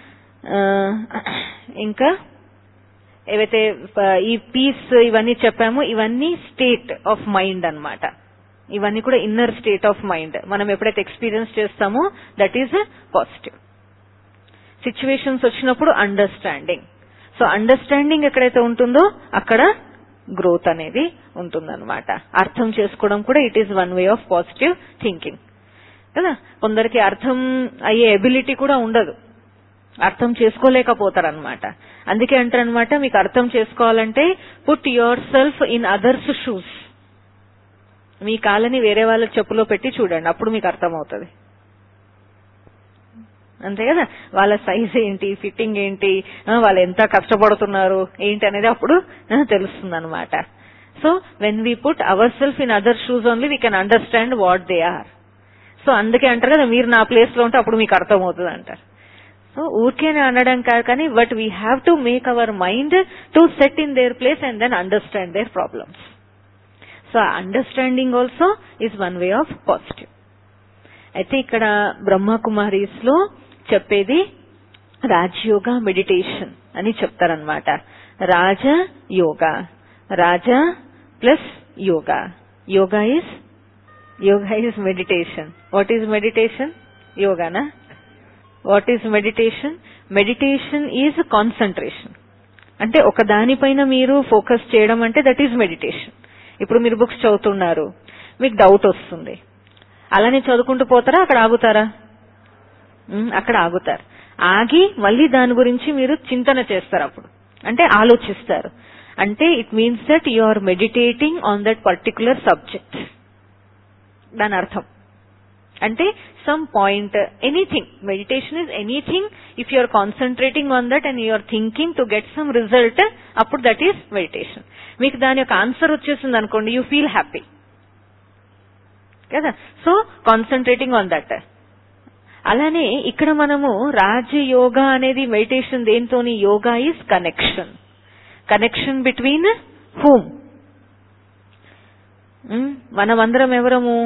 Speaker 2: ఇంకా ఏవైతే ప- ఈ పీస్ ఇవన్నీ చెప్పామో ఇవన్నీ స్టేట్ ఆఫ్ మైండ్ అన్నమాట ఇవన్నీ కూడా ఇన్నర్ స్టేట్ ఆఫ్ మైండ్ మనం ఎప్పుడైతే ఎక్స్పీరియన్స్ చేస్తామో దట్ ఈస్ పాజిటివ్ సిచ్యువేషన్స్ వచ్చినప్పుడు అండర్స్టాండింగ్ సో అండర్స్టాండింగ్ ఎక్కడైతే ఉంటుందో అక్కడ గ్రోత్ అనేది ఉంటుందన్నమాట అర్థం చేసుకోవడం కూడా it is one way of positive thinking కదా కొందరికి అర్థం అయ్యే ఎబిలిటీ కూడా ఉండదు అర్థం చేసుకోలేకపోతారనమాట అందుకే అంటారనమాట మీకు అర్థం చేసుకోవాలంటే put yourself in others shoes మీ కాళ్ళని వేరే వాళ్ళ చెప్పులో పెట్టి చూడండి అప్పుడు మీకు అర్థమవుతుంది అంతే కదా వాళ్ళ సైజ్ ఏంటి ఫిట్టింగ్ ఏంటి ఆ, వాళ్ళు ఎంత కష్టపడుతున్నారు ఏంటి అనేది అప్పుడు తెలుస్తుంది అనమాట so when we put our self in other shoes only we can understand what they are so అందుకే అంటారు కదా మీరు నా ప్లేస్ లో ఉంటే అప్పుడు మీకు అర్థమవుతుంది అంటారు సో ఊరికేనే అనడం కాదు కానీ but we have to make our mind to set in their place and then understand their problems so understanding also is one way of positive అయితే ఇక్కడ బ్రహ్మకుమారీస్ లో చెప్పేది రాజయోగా మెడిటేషన్ అని చెప్తారనమాట Raja yoga Raja plus yoga yoga is yoga is meditation what is meditation యోగానా what is meditation meditation is concentration అంటే ఒక దానిపైన మీరు ఫోకస్ చేయడం అంటే దట్ ఈజ్ మెడిటేషన్ ఇప్పుడు మీరు బుక్స్ చదువుతున్నారు మీకు డౌట్ వస్తుంది అలానే చదువుకుంటూ పోతారా అక్కడ ఆగుతారా ఉమ్, అక్కడ ఆగుతారు ఆగి మళ్ళీ దాని గురించి మీరు చింతన చేస్తారు అప్పుడు అంటే ఆలోచిస్తారు అంటే it means that you are meditating on that particular subject దాని అర్థం అంటే some point anything meditation is anything if you are concentrating on that and you're thinking to get some result అప్పుడు దట్ ఈస్ మెడిటేషన్ మీకు దాని యొక్క answer వచ్చేసింది అనుకోండి you feel happy కదా సో కాన్సన్ట్రేటింగ్ ఆన్ దట్ అలానే ఇక్కడ మనము రాజయోగా అనేది మెడిటేషన్ దేంతోని yoga is connection connection between whom మనమందరం ఎవరము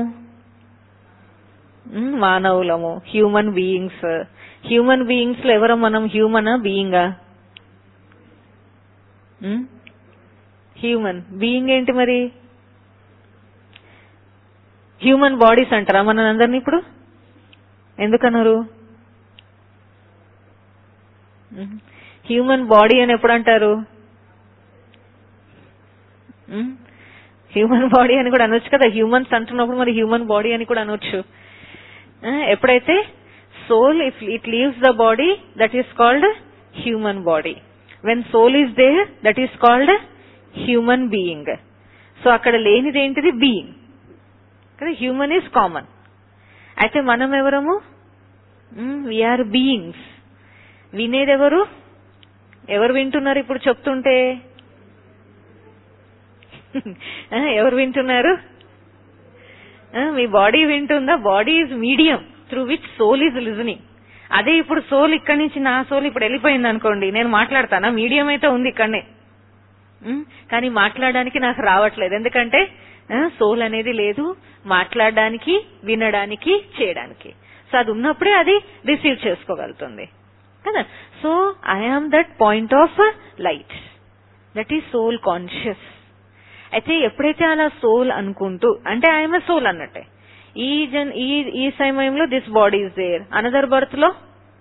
Speaker 2: మ్, మానవులము హ్యూమన్ బీయింగ్స్ హ్యూమన్ బీయింగ్స్ లో ఎవరం మనం హ్యూమనా బీయింగా హ్యూమన్ బీయింగ్ ఏంటి మరి హ్యూమన్ బాడీస్ అంటారా మనందరినీ ఇప్పుడు ఎందుకన్నారు హ్యూమన్ బాడీ అని ఎప్పుడు అంటారు హ్యూమన్ బాడీ అని కూడా అనొచ్చు కదా హ్యూమన్స్ అంటున్నప్పుడు మరి హ్యూమన్ బాడీ అని కూడా అనొచ్చు ఆ, ఎప్పుడైతే soul if it leaves the body that is called human body when soul is there that is called human being so అక్కడ లేనిది ఏంటిది బీయింగ్ కదా హ్యూమన్ ఈజ్ కామన్ అయితే మనం ఎవరము వీఆర్ బీయింగ్స్ వినేదెవరు ఎవరు వింటున్నారు ఇప్పుడు చెప్తుంటే ఆ, ఎవరు వింటున్నారు ఆ, మీ బాడీ వింటుందా body is medium through which soul is listening అదే ఇప్పుడు సోల్ ఇక్కడి నుంచి నా సోల్ ఇప్పుడు వెళ్ళిపోయింది అనుకోండి నేను మాట్లాడతానా మీడియం అయితే ఉంది ఇక్కడనే ఉమ్, కానీ మాట్లాడడానికి నాకు రావట్లేదు ఎందుకంటే సోల్ అనేది లేదు మాట్లాడడానికి వినడానికి చేయడానికి సో అది ఉన్నప్పుడే అది రిసీవ్ చేసుకోగలుగుతుంది కదా so I am that point of light that is soul conscious అయితే ఎప్పుడైతే అలా సోల్ అనుకుంటూ అంటే ఐఎమ్ ఎ సోల్ అన్నట్టే ఈ జన్ ఈ ఈ సమయంలో this body is there another birth లో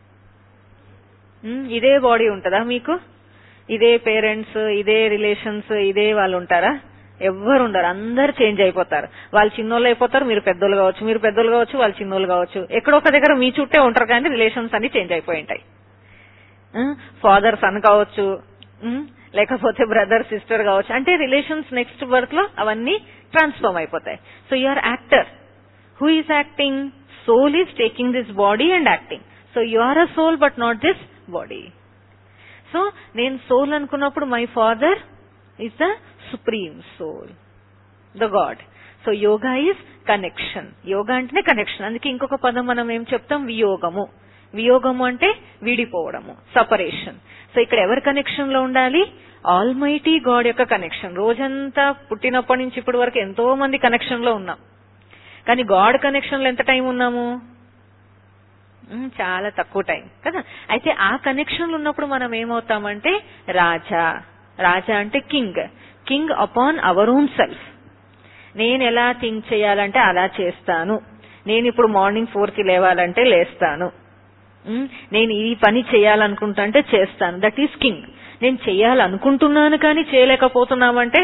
Speaker 2: ఉమ్, ఇదే బాడీ ఉంటదా మీకు ఇదే పేరెంట్స్ ఇదే రిలేషన్స్ ఇదే వాళ్ళు ఉంటారా ఎవ్వరు ఉండరు అందరు చేంజ్ అయిపోతారు వాళ్ళు చిన్నోళ్ళు అయిపోతారు మీరు పెద్దోళ్ళు కావచ్చు మీరు పెద్దోళ్ళు కావచ్చు వాళ్ళు చిన్నోళ్ళు కావచ్చు ఎక్కడో ఒక దగ్గర మీ చుట్టే ఉంటారు కానీ రిలేషన్స్ అన్ని చేంజ్ అయిపోయి ఉంటాయి ఫాదర్ సన్ కావచ్చు ఉమ్, లేకపోతే బ్రదర్ సిస్టర్ కావచ్చు అంటే రిలేషన్స్ నెక్స్ట్ బర్త్ లో అవన్నీ ట్రాన్స్ఫార్మ్ అయిపోతాయి so you are actor who is acting soul is taking this body and acting so you are a soul but not this body so నేను soul అనుకున్నప్పుడు my father is the supreme soul the God so yoga is connection yoga అంటేనే connection అందుకే ఇంకొక పదం మనం ఏం చెప్తాం వియోగము వియోగము అంటే విడిపోవడము సపరేషన్ సో ఇక్కడ ఎవరి కనెక్షన్ లో ఉండాలి ఆల్మైటీ గాడ్ యొక్క కనెక్షన్ రోజంతా పుట్టినప్పటి నుంచి ఇప్పటి వరకు ఎంతో మంది కనెక్షన్ లో ఉన్నాం కానీ గాడ్ కనెక్షన్ లో ఎంత టైం ఉన్నాము మ్, చాలా తక్కువ టైం కదా అయితే ఆ కనెక్షన్ ఉన్నప్పుడు మనం ఏమవుతామంటే రాజా రాజా అంటే king king upon our own self నేను ఎలా థింక్ చేయాలంటే అలా చేస్తాను నేను ఇప్పుడు మార్నింగ్ ఫోర్ కి లేవాలంటే లేస్తాను మ్, నేను ఈ పని చేయాలనుకుంటా అంటే చేస్తాను దట్ ఈస్ కింగ్ నేను చేయాలనుకుంటున్నాను కానీ చేయలేకపోతున్నామంటే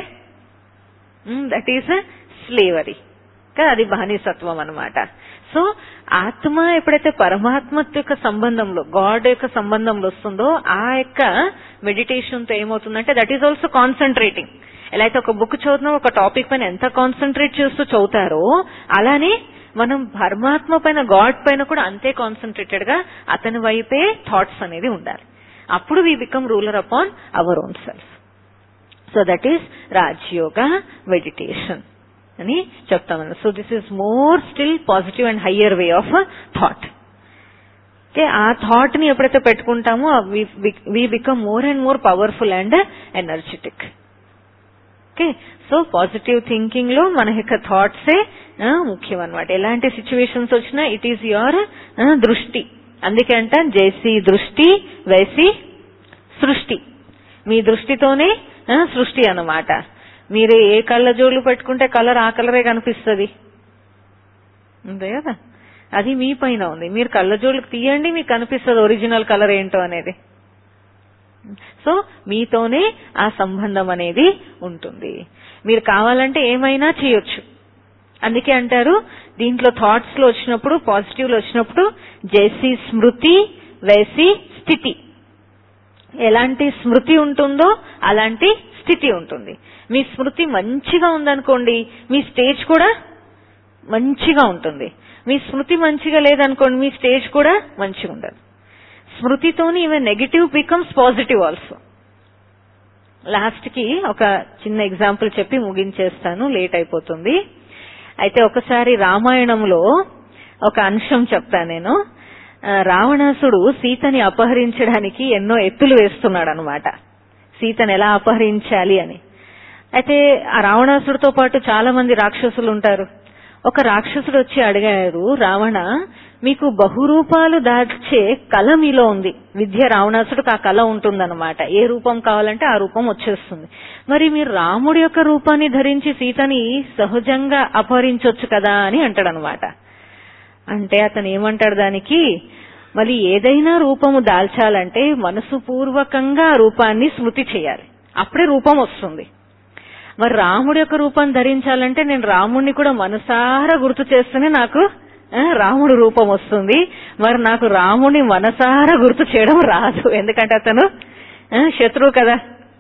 Speaker 2: దట్ ఈస్ స్లేవరీ కదా అది బానిసత్వం అన్నమాట సో ఆత్మ ఎప్పుడైతే పరమాత్మ యొక్క సంబంధంలో గాడ్ యొక్క సంబంధంలో వస్తుందో ఆ యొక్క మెడిటేషన్ తో ఏమవుతుందంటే దట్ ఈస్ ఆల్సో కాన్సన్ట్రేటింగ్ ఎలా అయితే ఒక బుక్ చదువుతున్నా ఒక టాపిక్ పైన ఎంత కాన్సన్ట్రేట్ చేస్తూ చదువుతారో అలానే మనం పరమాత్మ పైన గాడ్ పైన కూడా అంతే కాన్సన్ట్రేటెడ్ గా అతని వైపే థాట్స్ అనేది ఉండాలి అప్పుడు we become ruler upon our own self so that is Rajyoga meditation అని చెప్తామన్న so this is more still positive and higher way of thought okay ఆ థాట్ ని ఎప్పుడైతే పెట్టుకుంటామో we become more and more powerful and energetic okay so positive thinking లో మన యొక్క థాట్సే ముఖ్యం అనమాట ఎలాంటి సిచ్యువేషన్స్ వచ్చినా ఇట్ ఈస్ యువర్ దృష్టి అందుకే అంట జేసి దృష్టి వేసి సృష్టి మీ దృష్టితోనే ఆ, సృష్టి అన్నమాట మీరు ఏ కళ్ళజోళ్ళు పెట్టుకుంటే కలర్ ఆ కలరే కనిపిస్తుంది అంతే కదా అది మీ పైన ఉంది మీరు కళ్ళజోళ్ళు తీయండి మీకు కనిపిస్తుంది ఒరిజినల్ కలర్ ఏంటో అనేది సో మీతోనే ఆ సంబంధం అనేది ఉంటుంది మీరు కావాలంటే ఏమైనా చేయొచ్చు అందుకే అంటారు దీంట్లో థాట్స్ లో వచ్చినప్పుడు పాజిటివ్ లో వచ్చినప్పుడు జేసి స్మృతి వేసి స్థితి ఎలాంటి స్మృతి ఉంటుందో అలాంటి స్థితి ఉంటుంది మీ స్మృతి మంచిగా ఉందనుకోండి మీ స్టేజ్ కూడా మంచిగా ఉంటుంది మీ స్మృతి మంచిగా లేదనుకోండి మీ స్టేజ్ కూడా మంచిగా ఉండదు స్మృతితోని even negative becomes positive also last కి ఒక చిన్న ఎగ్జాంపుల్ చెప్పి ముగించేస్తాను లేట్ అయిపోతుంది అయితే ఒకసారి రామాయణంలో ఒక అంశం చెప్తా నేను ఆ, రావణాసుడు సీతని అపహరించడానికి ఎన్నో ఎత్తులు వేస్తున్నాడు అనమాట సీతను ఎలా అపహరించాలి అని అయితే ఆ రావణాసుడితో పాటు చాలా మంది రాక్షసులు ఉంటారు ఒక రాక్షసుడు వచ్చి అడిగారు రావణ మీకు బహురూపాలు దాల్చే కళ మీలో ఉంది విద్య రావణాసుడికి ఆ కళ ఉంటుందన్నమాట ఏ రూపం కావాలంటే ఆ రూపం వచ్చేస్తుంది మరి మీరు రాముడి యొక్క రూపాన్ని ధరించి సీతని సహజంగా అపహరించొచ్చు కదా అని అంటాడనమాట అంటే అతను ఏమంటాడు దానికి మరి ఏదైనా రూపము దాల్చాలంటే మనసు పూర్వకంగా ఆ రూపాన్ని స్మృతి చేయాలి అప్పుడే రూపం వస్తుంది మరి రాముడి యొక్క రూపం ధరించాలంటే నేను రాముడిని కూడా మనసారా గుర్తు చేస్తేనే నాకు ఆ, రాముడు రూపం వస్తుంది మరి నాకు రాముడిని మనసారా గుర్తు చేయడం రాదు ఎందుకంటే అతను ఆ, శత్రువు కదా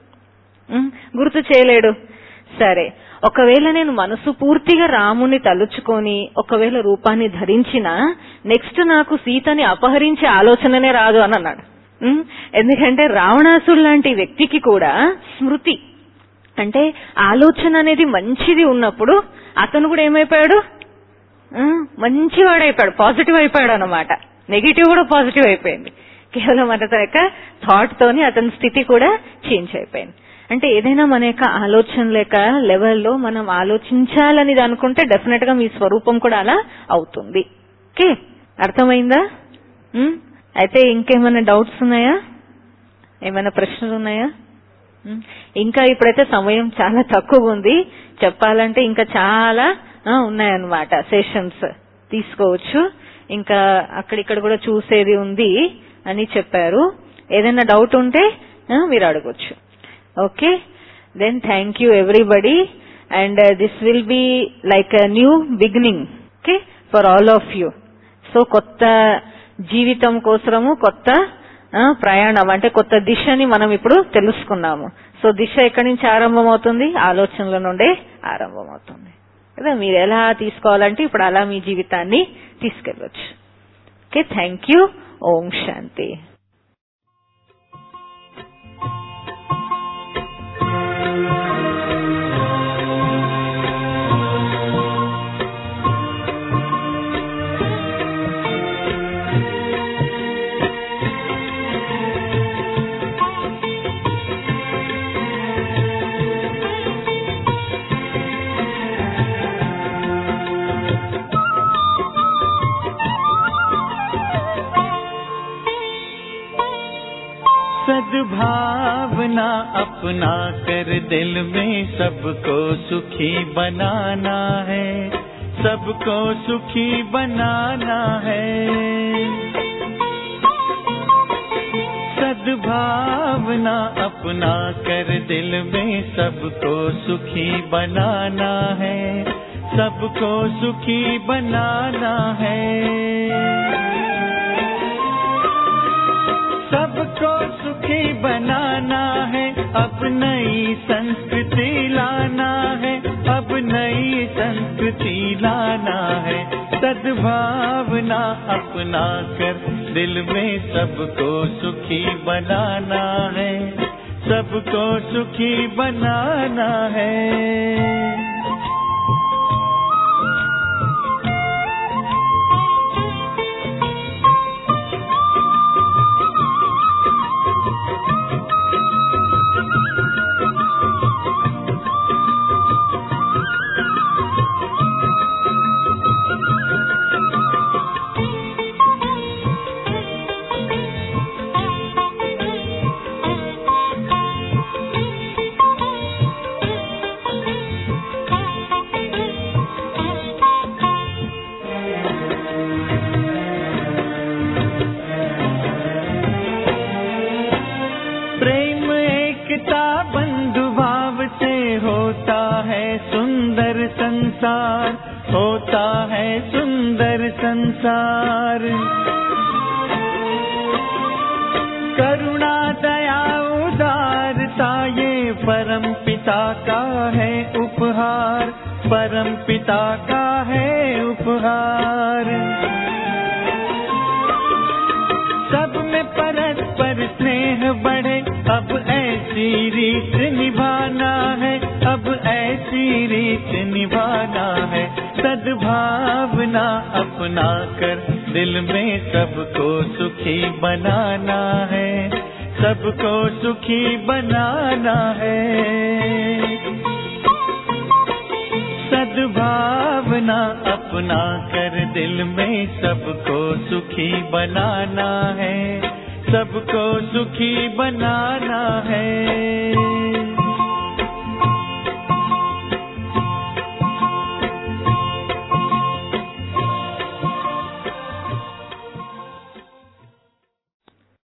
Speaker 2: ఉం, గుర్తు చేయలేడు సరే ఒకవేళ నేను మనసు పూర్తిగా రాముని తలుచుకొని ఒకవేళ రూపాన్ని ధరించిన నెక్స్ట్ నాకు సీతని అపహరించే ఆలోచననే రాదు అని అన్నాడు ఉం? ఎందుకంటే రావణాసుడు లాంటి వ్యక్తికి కూడా స్మృతి అంటే ఆలోచన అనేది మంచిది ఉన్నప్పుడు అతను కూడా ఏమైపోయాడు ఆ, మంచివాడైపోయాడు పాజిటివ్ అయిపోయాడు అనమాట నెగిటివ్ కూడా పాజిటివ్ అయిపోయింది కేవలం అతని యొక్క థాట్ తోని అతని స్థితి కూడా చేంజ్ అయిపోయింది అంటే ఏదైనా మన యొక్క ఆలోచన లేక లెవెల్లో మనం ఆలోచించాలని అనుకుంటే డెఫినెట్ గా మీ స్వరూపం కూడా అలా అవుతుంది ఓకే అర్థమైందా ఉమ్, అయితే ఇంకేమైనా డౌట్స్ ఉన్నాయా ఏమైనా ప్రశ్నలు ఉన్నాయా ఉమ్, ఇంకా ఇప్పుడైతే సమయం చాలా తక్కువ ఉంది చెప్పాలంటే ఇంకా చాలా ఆ, ఉన్నాయన్నమాట సెషన్స్ తీసుకోవచ్చు ఇంకా అక్కడిక్కడ కూడా చూసేది ఉంది అని చెప్పారు ఏదైనా డౌట్ ఉంటే ఆ, మీరు అడగొచ్చు okay then thank you everybody and this will be like a new beginning okay for all of you so కొత్త జీవితం కోసము కొత్త ఆ, ప్రయాణం అంటే కొత్త దిశని మనం ఇప్పుడు తెలుసుకున్నాము సో దిశ ఎక్కడి నుంచి ఆరంభమవుతుంది ఆలోచనల నుండే ఆరంభమవుతుంది కదా మీరు ఎలా తీసుకోవాలంటే ఇప్పుడు అలా మీ జీవితాన్ని తీసుకెళ్ళవచ్చు okay thank you Om Shanti
Speaker 3: अपना कर दिल में सबको सुखी बनाना है सबको सुखी बनाना है सद्भावना अपना कर दिल में सबको सुखी बनाना है सबको सुखी बनाना है सबको सुखी बनाना है अब नई संस्कृति लाना है अब नई संस्कृति लाना है सद्भावना अपना कर दिल में सबको सुखी बनाना है सबको सुखी बनाना है प्रेम एकता बंधु भाव से होता है सुंदर संसार होता है सुंदर संसार करुणा दया उदारता ये परम पिता का है उपहार परम पिता का है उपहार सब में परस्पर स्नेह बढ़े अब ऐसी रीत निभाना है अब ऐसी रीत निभाना है सद्भावना अपना कर दिल में सबको सुखी बनाना है सबको सुखी बनाना है सद्भावना अपना कर दिल में सबको सुखी बनाना है सबको सुखी बनाना है